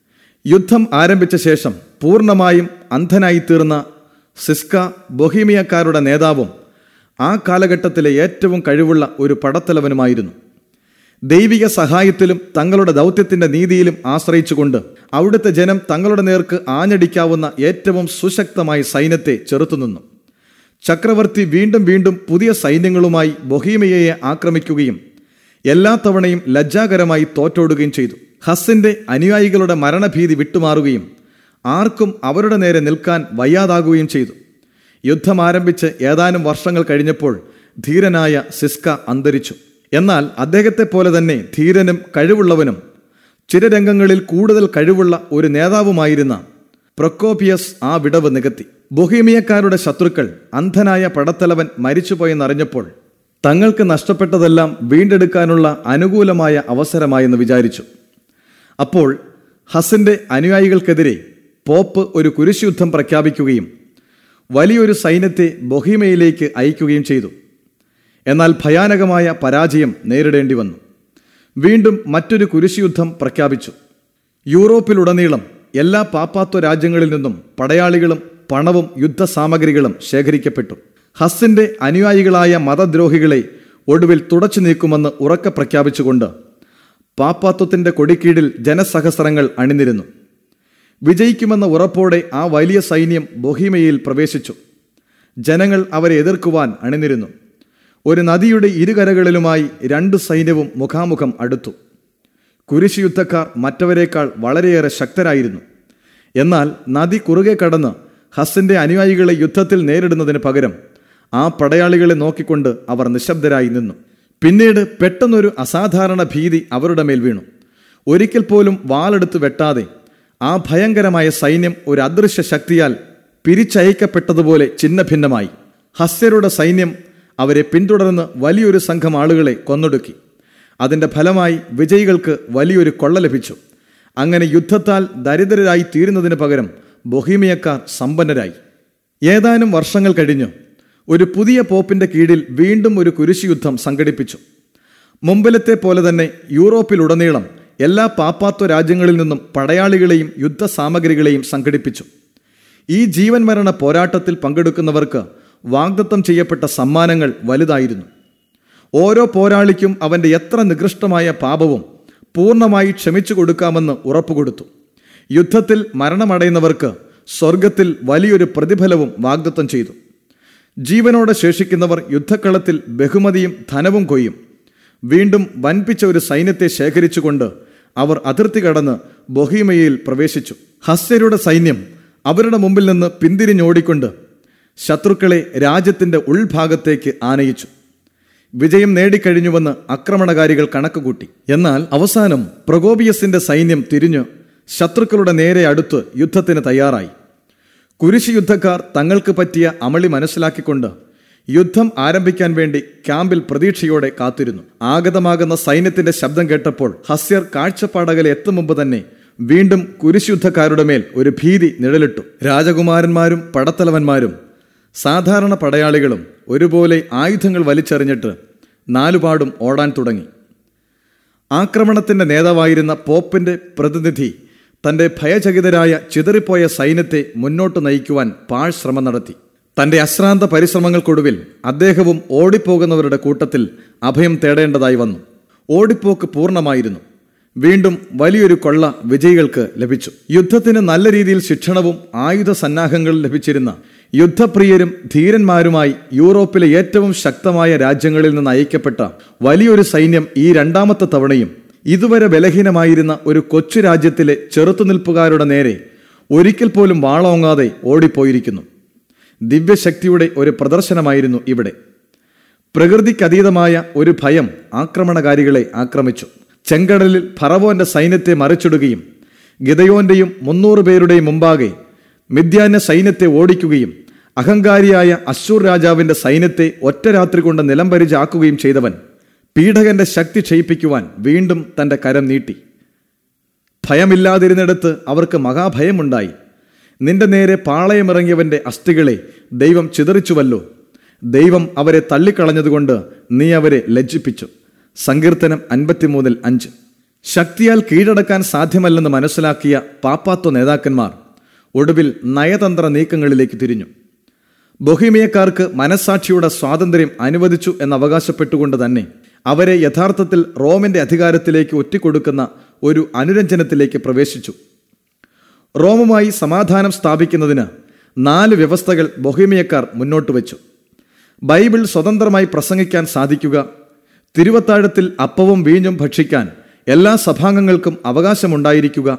യുദ്ധം ആരംഭിച്ച ശേഷം പൂർണ്ണമായും അന്ധനായി തീർന്ന സിസ്ക ബൊഹീമിയക്കാരുടെ നേതാവും ആ കാലഘട്ടത്തിലെ ഏറ്റവും കഴിവുള്ള ഒരു പടത്തലവനുമായിരുന്നു ദൈവിക സഹായത്തിലും തങ്ങളുടെ ദൗത്യത്തിന്റെ നീതിയിലും ആശ്രയിച്ചുകൊണ്ട് അവിടുത്തെ ജനം തങ്ങളുടെ നേർക്ക് ആഞ്ഞടിക്കാവുന്ന ഏറ്റവും സുശക്തമായ സൈന്യത്തെ ചെറുത്തുനിന്നു ചക്രവർത്തി വീണ്ടും വീണ്ടും പുതിയ സൈന്യങ്ങളുമായി ബൊഹീമയയെ ആക്രമിക്കുകയും എല്ലാ തവണയും ലജ്ജാകരമായി തോറ്റോടുകയും ചെയ്തു ഹസ്സിന്റെ അനുയായികളുടെ മരണഭീതി വിട്ടുമാറുകയും ആർക്കും അവരുടെ നേരെ നിൽക്കാൻ വയ്യാതാകുകയും ചെയ്തു യുദ്ധം ആരംഭിച്ച് ഏതാനും വർഷങ്ങൾ കഴിഞ്ഞപ്പോൾ ധീരനായ സിസ്ക അന്തരിച്ചു എന്നാൽ അദ്ദേഹത്തെ പോലെ തന്നെ ധീരനും കഴിവുള്ളവനും ചില രംഗങ്ങളിൽ കൂടുതൽ കഴിവുള്ള ഒരു നേതാവുമായിരുന്ന പ്രൊക്കോപിയസ് ആ വിടവ് നികത്തി ബൊഹീമിയക്കാരുടെ ശത്രുക്കൾ അന്ധനായ പടത്തലവൻ മരിച്ചുപോയെന്നറിഞ്ഞപ്പോൾ തങ്ങൾക്ക് നഷ്ടപ്പെട്ടതെല്ലാം വീണ്ടെടുക്കാനുള്ള അനുകൂലമായ അവസരമായെന്ന് വിചാരിച്ചു അപ്പോൾ ഹസിന്റെ അനുയായികൾക്കെതിരെ പോപ്പ് ഒരു കുരിശുയുദ്ധം പ്രഖ്യാപിക്കുകയും വലിയൊരു സൈന്യത്തെ ബൊഹീമയിലേക്ക് അയക്കുകയും ചെയ്തു എന്നാൽ ഭയാനകമായ പരാജയം നേരിടേണ്ടി വന്നു വീണ്ടും മറ്റൊരു കുരിശുയുദ്ധം പ്രഖ്യാപിച്ചു യൂറോപ്പിലുടനീളം എല്ലാ പാപ്പാത്വ രാജ്യങ്ങളിൽ നിന്നും പടയാളികളും പണവും യുദ്ധസാമഗ്രികളും ശേഖരിക്കപ്പെട്ടു ഹസ്സിന്റെ അനുയായികളായ മതദ്രോഹികളെ ഒടുവിൽ തുടച്ചു നീക്കുമെന്ന് ഉറക്കെ പ്രഖ്യാപിച്ചുകൊണ്ട് പാപ്പാത്വത്തിന്റെ കൊടിക്കീഴിൽ ജനസഹസ്രങ്ങൾ അണിനിരുന്നു വിജയിക്കുമെന്ന ഉറപ്പോടെ ആ വലിയ സൈന്യം ബൊഹീമയിൽ പ്രവേശിച്ചു ജനങ്ങൾ അവരെ എതിർക്കുവാൻ അണിനിരുന്നു ഒരു നദിയുടെ ഇരുകരകളിലുമായി രണ്ട് സൈന്യവും മുഖാമുഖം അടുത്തു കുരിശ് യുദ്ധക്കാർ മറ്റവരെക്കാൾ വളരെയേറെ ശക്തരായിരുന്നു എന്നാൽ നദി കുറുകെ കടന്ന് ഹസ്സിന്റെ അനുയായികളെ യുദ്ധത്തിൽ നേരിടുന്നതിന് പകരം ആ പടയാളികളെ നോക്കിക്കൊണ്ട് അവർ നിശബ്ദരായി നിന്നു പിന്നീട് പെട്ടെന്നൊരു അസാധാരണ ഭീതി അവരുടെ മേൽ വീണു ഒരിക്കൽ പോലും വാളെടുത്ത് വെട്ടാതെ ആ ഭയങ്കരമായ സൈന്യം ഒരു അദൃശ്യ ശക്തിയാൽ പിരിച്ചയക്കപ്പെട്ടതുപോലെ ചിഹ്നഭിന്നമായി ഹസ്യരുടെ സൈന്യം അവരെ പിന്തുടർന്ന് വലിയൊരു സംഘം ആളുകളെ കൊന്നൊടുക്കി അതിന്റെ ഫലമായി വിജയികൾക്ക് വലിയൊരു കൊള്ള ലഭിച്ചു അങ്ങനെ യുദ്ധത്താൽ ദരിദ്രരായി തീരുന്നതിന് പകരം ബൊഹീമിയക്കാർ സമ്പന്നരായി ഏതാനും വർഷങ്ങൾ കഴിഞ്ഞു ഒരു പുതിയ പോപ്പിന്റെ കീഴിൽ വീണ്ടും ഒരു കുരിശുയുദ്ധം സംഘടിപ്പിച്ചു മുമ്പിലത്തെ പോലെ തന്നെ യൂറോപ്പിലുടനീളം എല്ലാ പാപ്പാത്വ രാജ്യങ്ങളിൽ നിന്നും പടയാളികളെയും യുദ്ധസാമഗ്രികളെയും സംഘടിപ്പിച്ചു ഈ ജീവൻ മരണ പോരാട്ടത്തിൽ പങ്കെടുക്കുന്നവർക്ക് വാഗ്ദത്തം ചെയ്യപ്പെട്ട സമ്മാനങ്ങൾ വലുതായിരുന്നു ഓരോ പോരാളിക്കും അവന്റെ എത്ര നികൃഷ്ടമായ പാപവും പൂർണ്ണമായി ക്ഷമിച്ചു കൊടുക്കാമെന്ന് ഉറപ്പുകൊടുത്തു യുദ്ധത്തിൽ മരണമടയുന്നവർക്ക് സ്വർഗത്തിൽ വലിയൊരു പ്രതിഫലവും വാഗ്ദത്തം ചെയ്തു ജീവനോടെ ശേഷിക്കുന്നവർ യുദ്ധക്കളത്തിൽ ബഹുമതിയും ധനവും കൊയ്യും വീണ്ടും വൻപിച്ച ഒരു സൈന്യത്തെ ശേഖരിച്ചുകൊണ്ട് അവർ അതിർത്തി കടന്ന് ബൊഹീമയയിൽ പ്രവേശിച്ചു ഹസ്യരുടെ സൈന്യം അവരുടെ മുമ്പിൽ നിന്ന് പിന്തിരിഞ്ഞോടിക്കൊണ്ട് ശത്രുക്കളെ രാജ്യത്തിന്റെ ഉൾഭാഗത്തേക്ക് ആനയിച്ചു വിജയം നേടിക്കഴിഞ്ഞുവെന്ന് ആക്രമണകാരികൾ കണക്കുകൂട്ടി എന്നാൽ അവസാനം പ്രകോപിയസിന്റെ സൈന്യം തിരിഞ്ഞ് ശത്രുക്കളുടെ നേരെ അടുത്ത് യുദ്ധത്തിന് തയ്യാറായി കുരിശ് യുദ്ധക്കാർ തങ്ങൾക്ക് പറ്റിയ അമളി മനസ്സിലാക്കിക്കൊണ്ട് യുദ്ധം ആരംഭിക്കാൻ വേണ്ടി ക്യാമ്പിൽ പ്രതീക്ഷയോടെ കാത്തിരുന്നു ആഗതമാകുന്ന സൈന്യത്തിന്റെ ശബ്ദം കേട്ടപ്പോൾ ഹസ്യർ കാഴ്ചപ്പാടകലെ എത്തും മുമ്പ് തന്നെ വീണ്ടും കുരിശുദ്ധക്കാരുടെ മേൽ ഒരു ഭീതി നിഴലിട്ടു രാജകുമാരന്മാരും പടത്തലവന്മാരും സാധാരണ പടയാളികളും ഒരുപോലെ ആയുധങ്ങൾ വലിച്ചെറിഞ്ഞിട്ട് നാലുപാടും ഓടാൻ തുടങ്ങി ആക്രമണത്തിന്റെ നേതാവായിരുന്ന പോപ്പിന്റെ പ്രതിനിധി തന്റെ ഭയചകിതരായ ചിതറിപ്പോയ സൈന്യത്തെ മുന്നോട്ട് നയിക്കുവാൻ പാഴ് ശ്രമം നടത്തി തന്റെ അശ്രാന്ത പരിശ്രമങ്ങൾക്കൊടുവിൽ അദ്ദേഹവും ഓടിപ്പോകുന്നവരുടെ കൂട്ടത്തിൽ അഭയം തേടേണ്ടതായി വന്നു ഓടിപ്പോക്ക് പൂർണ്ണമായിരുന്നു വീണ്ടും വലിയൊരു കൊള്ള വിജയികൾക്ക് ലഭിച്ചു യുദ്ധത്തിന് നല്ല രീതിയിൽ ശിക്ഷണവും ആയുധ സന്നാഹങ്ങളും ലഭിച്ചിരുന്ന യുദ്ധപ്രിയരും ധീരന്മാരുമായി യൂറോപ്പിലെ ഏറ്റവും ശക്തമായ രാജ്യങ്ങളിൽ നിന്ന് അയക്കപ്പെട്ട വലിയൊരു സൈന്യം ഈ രണ്ടാമത്തെ തവണയും ഇതുവരെ ബലഹീനമായിരുന്ന ഒരു കൊച്ചു രാജ്യത്തിലെ ചെറുത്തുനിൽപ്പുകാരുടെ നേരെ ഒരിക്കൽ പോലും വാളോങ്ങാതെ ഓടിപ്പോയിരിക്കുന്നു ദിവ്യശക്തിയുടെ ഒരു പ്രദർശനമായിരുന്നു ഇവിടെ പ്രകൃതിക്കതീതമായ ഒരു ഭയം ആക്രമണകാരികളെ ആക്രമിച്ചു ചെങ്കടലിൽ ഫറവോന്റെ സൈന്യത്തെ മറിച്ചിടുകയും ഗിതയോന്റെയും മുന്നൂറ് പേരുടെയും മുമ്പാകെ മിഥ്യാന്യ സൈന്യത്തെ ഓടിക്കുകയും അഹങ്കാരിയായ അശൂർ രാജാവിന്റെ സൈന്യത്തെ ഒറ്റ രാത്രി കൊണ്ട് നിലംപരിചാക്കുകയും ചെയ്തവൻ പീഡകന്റെ ശക്തി ക്ഷയിപ്പിക്കുവാൻ വീണ്ടും തന്റെ കരം നീട്ടി ഭയമില്ലാതിരുന്നിടത്ത് അവർക്ക് മഹാഭയമുണ്ടായി നിന്റെ നേരെ പാളയമിറങ്ങിയവന്റെ അസ്ഥികളെ ദൈവം ചിതറിച്ചുവല്ലോ ദൈവം അവരെ തള്ളിക്കളഞ്ഞതുകൊണ്ട് നീ അവരെ ലജ്ജിപ്പിച്ചു സങ്കീർത്തനം അൻപത്തിമൂന്നിൽ അഞ്ച് ശക്തിയാൽ കീഴടക്കാൻ സാധ്യമല്ലെന്ന് മനസ്സിലാക്കിയ പാപ്പാത്വ നേതാക്കന്മാർ ഒടുവിൽ നയതന്ത്ര നീക്കങ്ങളിലേക്ക് തിരിഞ്ഞു ബൊഹീമിയക്കാർക്ക് മനസാക്ഷിയുടെ സ്വാതന്ത്ര്യം അനുവദിച്ചു എന്ന് അവകാശപ്പെട്ടുകൊണ്ട് തന്നെ അവരെ യഥാർത്ഥത്തിൽ റോമിന്റെ അധികാരത്തിലേക്ക് ഒറ്റിക്കൊടുക്കുന്ന ഒരു അനുരഞ്ജനത്തിലേക്ക് പ്രവേശിച്ചു റോമുമായി സമാധാനം സ്ഥാപിക്കുന്നതിന് നാല് വ്യവസ്ഥകൾ ബൊഹീമിയക്കാർ മുന്നോട്ട് വെച്ചു ബൈബിൾ സ്വതന്ത്രമായി പ്രസംഗിക്കാൻ സാധിക്കുക തിരുവത്താഴത്തിൽ അപ്പവും വീഞ്ഞും ഭക്ഷിക്കാൻ എല്ലാ സഭാംഗങ്ങൾക്കും അവകാശമുണ്ടായിരിക്കുക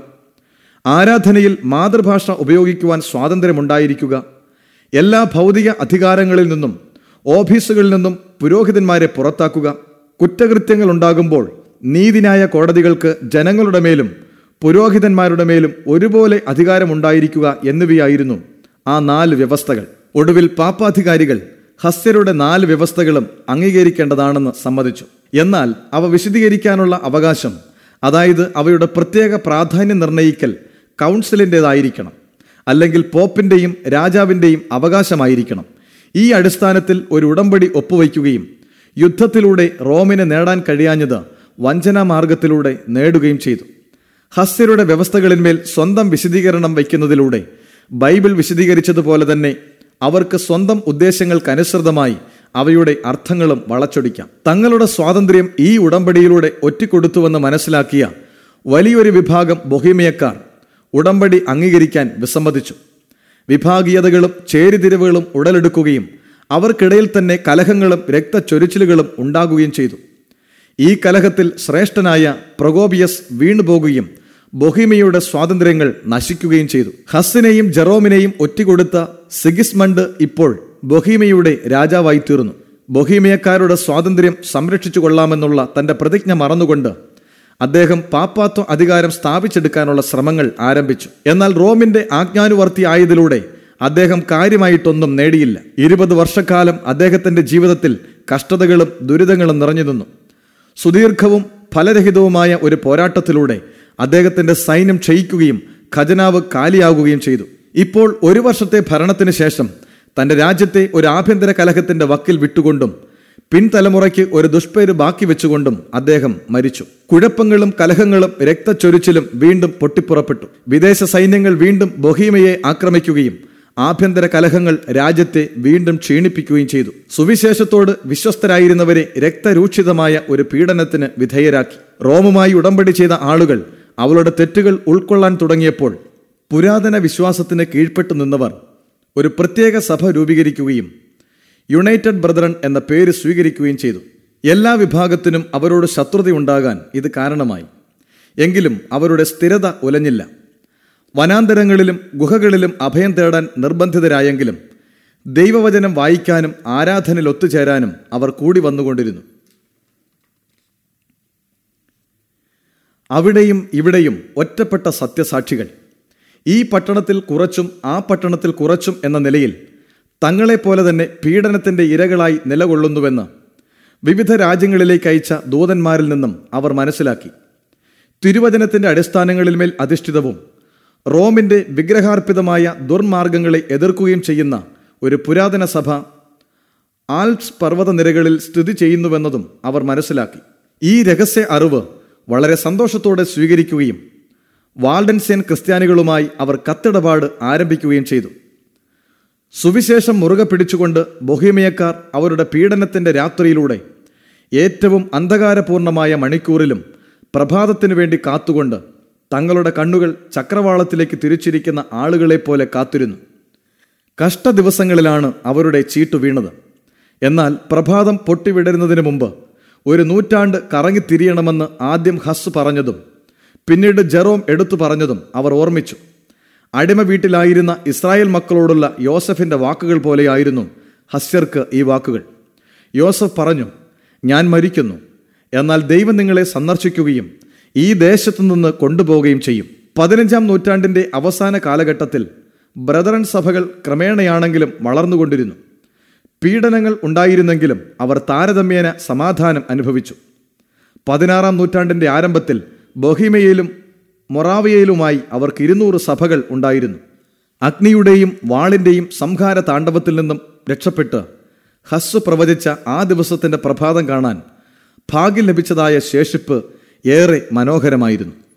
ആരാധനയിൽ മാതൃഭാഷ ഉപയോഗിക്കുവാൻ സ്വാതന്ത്ര്യമുണ്ടായിരിക്കുക എല്ലാ ഭൗതിക അധികാരങ്ങളിൽ നിന്നും ഓഫീസുകളിൽ നിന്നും പുരോഹിതന്മാരെ പുറത്താക്കുക കുറ്റകൃത്യങ്ങൾ ഉണ്ടാകുമ്പോൾ നീതിന്യായ കോടതികൾക്ക് ജനങ്ങളുടെ മേലും പുരോഹിതന്മാരുടെ മേലും ഒരുപോലെ അധികാരമുണ്ടായിരിക്കുക എന്നിവയായിരുന്നു ആ നാല് വ്യവസ്ഥകൾ ഒടുവിൽ പാപ്പാധികാരികൾ ഹസ്യരുടെ നാല് വ്യവസ്ഥകളും അംഗീകരിക്കേണ്ടതാണെന്ന് സമ്മതിച്ചു എന്നാൽ അവ വിശദീകരിക്കാനുള്ള അവകാശം അതായത് അവയുടെ പ്രത്യേക പ്രാധാന്യം നിർണയിക്കൽ കൗൺസിലിൻ്റെതായിരിക്കണം അല്ലെങ്കിൽ പോപ്പിന്റെയും രാജാവിന്റെയും അവകാശമായിരിക്കണം ഈ അടിസ്ഥാനത്തിൽ ഒരു ഉടമ്പടി ഒപ്പുവയ്ക്കുകയും യുദ്ധത്തിലൂടെ റോമിനെ നേടാൻ കഴിയാഞ്ഞത് വഞ്ചനാ മാർഗത്തിലൂടെ നേടുകയും ചെയ്തു ഹസ്യരുടെ വ്യവസ്ഥകളിന്മേൽ സ്വന്തം വിശദീകരണം വയ്ക്കുന്നതിലൂടെ ബൈബിൾ വിശദീകരിച്ചതുപോലെ തന്നെ അവർക്ക് സ്വന്തം ഉദ്ദേശങ്ങൾക്കനുസൃതമായി അവയുടെ അർത്ഥങ്ങളും വളച്ചൊടിക്കാം തങ്ങളുടെ സ്വാതന്ത്ര്യം ഈ ഉടമ്പടിയിലൂടെ ഒറ്റിക്കൊടുത്തുവെന്ന് മനസ്സിലാക്കിയ വലിയൊരു വിഭാഗം ബൊഹീമിയക്കാർ ഉടമ്പടി അംഗീകരിക്കാൻ വിസമ്മതിച്ചു വിഭാഗീയതകളും ചേരിതിരിവുകളും ഉടലെടുക്കുകയും അവർക്കിടയിൽ തന്നെ കലഹങ്ങളും രക്തച്ചൊരിച്ചിലുകളും ഉണ്ടാകുകയും ചെയ്തു ഈ കലഹത്തിൽ ശ്രേഷ്ഠനായ പ്രകോപിയസ് വീണുപോകുകയും ബൊഹീമിയയുടെ സ്വാതന്ത്ര്യങ്ങൾ നശിക്കുകയും ചെയ്തു ഹസ്സിനെയും ജെറോമിനെയും ഒറ്റിക്കൊടുത്ത സിഗിസ്മണ്ട് ഇപ്പോൾ ബൊഹീമിയയുടെ രാജാവായി തീർന്നു ബൊഹീമിയക്കാരുടെ സ്വാതന്ത്ര്യം സംരക്ഷിച്ചു കൊള്ളാമെന്നുള്ള തന്റെ പ്രതിജ്ഞ മറന്നുകൊണ്ട് അദ്ദേഹം പാപ്പാത്വ അധികാരം സ്ഥാപിച്ചെടുക്കാനുള്ള ശ്രമങ്ങൾ ആരംഭിച്ചു എന്നാൽ റോമിന്റെ ആജ്ഞാനുവർത്തി ആയതിലൂടെ അദ്ദേഹം കാര്യമായിട്ടൊന്നും നേടിയില്ല ഇരുപത് വർഷക്കാലം അദ്ദേഹത്തിന്റെ ജീവിതത്തിൽ കഷ്ടതകളും ദുരിതങ്ങളും നിറഞ്ഞു നിന്നു സുദീർഘവും ഫലരഹിതവുമായ ഒരു പോരാട്ടത്തിലൂടെ അദ്ദേഹത്തിന്റെ സൈന്യം ക്ഷയിക്കുകയും ഖജനാവ് കാലിയാകുകയും ചെയ്തു ഇപ്പോൾ ഒരു വർഷത്തെ ഭരണത്തിന് ശേഷം തന്റെ രാജ്യത്തെ ഒരു ആഭ്യന്തര കലഹത്തിന്റെ വക്കിൽ വിട്ടുകൊണ്ടും പിൻതലമുറയ്ക്ക് ഒരു ദുഷ്പേര് ബാക്കി വെച്ചുകൊണ്ടും അദ്ദേഹം മരിച്ചു കുഴപ്പങ്ങളും കലഹങ്ങളും രക്തച്ചൊരിച്ചിലും വീണ്ടും പൊട്ടിപ്പുറപ്പെട്ടു വിദേശ സൈന്യങ്ങൾ വീണ്ടും ബൊഹീമയെ ആക്രമിക്കുകയും ആഭ്യന്തര കലഹങ്ങൾ രാജ്യത്തെ വീണ്ടും ക്ഷീണിപ്പിക്കുകയും ചെയ്തു സുവിശേഷത്തോട് വിശ്വസ്തരായിരുന്നവരെ രക്തരൂക്ഷിതമായ ഒരു പീഡനത്തിന് വിധേയരാക്കി റോമുമായി ഉടമ്പടി ചെയ്ത ആളുകൾ അവളുടെ തെറ്റുകൾ ഉൾക്കൊള്ളാൻ തുടങ്ങിയപ്പോൾ പുരാതന വിശ്വാസത്തിന് കീഴ്പ്പെട്ടു നിന്നവർ ഒരു പ്രത്യേക സഭ രൂപീകരിക്കുകയും യുണൈറ്റഡ് ബ്രദറൻ എന്ന പേര് സ്വീകരിക്കുകയും ചെയ്തു എല്ലാ വിഭാഗത്തിനും അവരോട് ശത്രുതയുണ്ടാകാൻ ഇത് കാരണമായി എങ്കിലും അവരുടെ സ്ഥിരത ഉലഞ്ഞില്ല വനാന്തരങ്ങളിലും ഗുഹകളിലും അഭയം തേടാൻ നിർബന്ധിതരായെങ്കിലും ദൈവവചനം വായിക്കാനും ആരാധനയിൽ ഒത്തുചേരാനും അവർ കൂടി വന്നുകൊണ്ടിരുന്നു അവിടെയും ഇവിടെയും ഒറ്റപ്പെട്ട സത്യസാക്ഷികൾ ഈ പട്ടണത്തിൽ കുറച്ചും ആ പട്ടണത്തിൽ കുറച്ചും എന്ന നിലയിൽ തങ്ങളെപ്പോലെ തന്നെ പീഡനത്തിന്റെ ഇരകളായി നിലകൊള്ളുന്നുവെന്ന് വിവിധ രാജ്യങ്ങളിലേക്ക് അയച്ച ദൂതന്മാരിൽ നിന്നും അവർ മനസ്സിലാക്കി തിരുവചനത്തിന്റെ അടിസ്ഥാനങ്ങളിന്മേൽ അധിഷ്ഠിതവും റോമിന്റെ വിഗ്രഹാർപ്പിതമായ ദുർമാർഗങ്ങളെ എതിർക്കുകയും ചെയ്യുന്ന ഒരു പുരാതന സഭ ആൽപ്സ് പർവ്വതനിരകളിൽ സ്ഥിതി ചെയ്യുന്നുവെന്നതും അവർ മനസ്സിലാക്കി ഈ രഹസ്യ അറിവ് വളരെ സന്തോഷത്തോടെ സ്വീകരിക്കുകയും വാൾഡൻസേൻ ക്രിസ്ത്യാനികളുമായി അവർ കത്തിടപാട് ആരംഭിക്കുകയും ചെയ്തു സുവിശേഷം മുറുകെ പിടിച്ചുകൊണ്ട് ബൊഹീമിയക്കാർ അവരുടെ പീഡനത്തിന്റെ രാത്രിയിലൂടെ ഏറ്റവും അന്ധകാരപൂർണമായ മണിക്കൂറിലും പ്രഭാതത്തിനു വേണ്ടി കാത്തുകൊണ്ട് തങ്ങളുടെ കണ്ണുകൾ ചക്രവാളത്തിലേക്ക് തിരിച്ചിരിക്കുന്ന ആളുകളെപ്പോലെ കാത്തിരുന്നു കഷ്ടദിവസങ്ങളിലാണ് അവരുടെ ചീട്ടു വീണത് എന്നാൽ പ്രഭാതം പൊട്ടിവിടരുന്നതിന് മുമ്പ് ഒരു നൂറ്റാണ്ട് കറങ്ങിത്തിരിയണമെന്ന് ആദ്യം ഹസ് പറഞ്ഞതും പിന്നീട് ജെറോം എടുത്തു പറഞ്ഞതും അവർ ഓർമ്മിച്ചു അടിമ വീട്ടിലായിരുന്ന ഇസ്രായേൽ മക്കളോടുള്ള യോസഫിന്റെ വാക്കുകൾ പോലെയായിരുന്നു ഹസ്യർക്ക് ഈ വാക്കുകൾ യോസഫ് പറഞ്ഞു ഞാൻ മരിക്കുന്നു എന്നാൽ ദൈവം നിങ്ങളെ സന്ദർശിക്കുകയും ഈ ദേശത്തു നിന്ന് കൊണ്ടുപോവുകയും ചെയ്യും പതിനഞ്ചാം നൂറ്റാണ്ടിന്റെ അവസാന കാലഘട്ടത്തിൽ ബ്രദറൻ സഭകൾ ക്രമേണയാണെങ്കിലും വളർന്നുകൊണ്ടിരുന്നു പീഡനങ്ങൾ ഉണ്ടായിരുന്നെങ്കിലും അവർ താരതമ്യേന സമാധാനം അനുഭവിച്ചു പതിനാറാം നൂറ്റാണ്ടിന്റെ ആരംഭത്തിൽ ബൊഹിമയിലും മൊറാവിയയിലുമായി അവർക്ക് ഇരുന്നൂറ് സഭകൾ ഉണ്ടായിരുന്നു അഗ്നിയുടെയും വാളിന്റെയും സംഹാര താണ്ഡവത്തിൽ നിന്നും രക്ഷപ്പെട്ട് ഹസ്സു പ്രവചിച്ച ആ ദിവസത്തിന്റെ പ്രഭാതം കാണാൻ ഭാഗ്യം ലഭിച്ചതായ ശേഷിപ്പ് ഏറെ മനോഹരമായിരുന്നു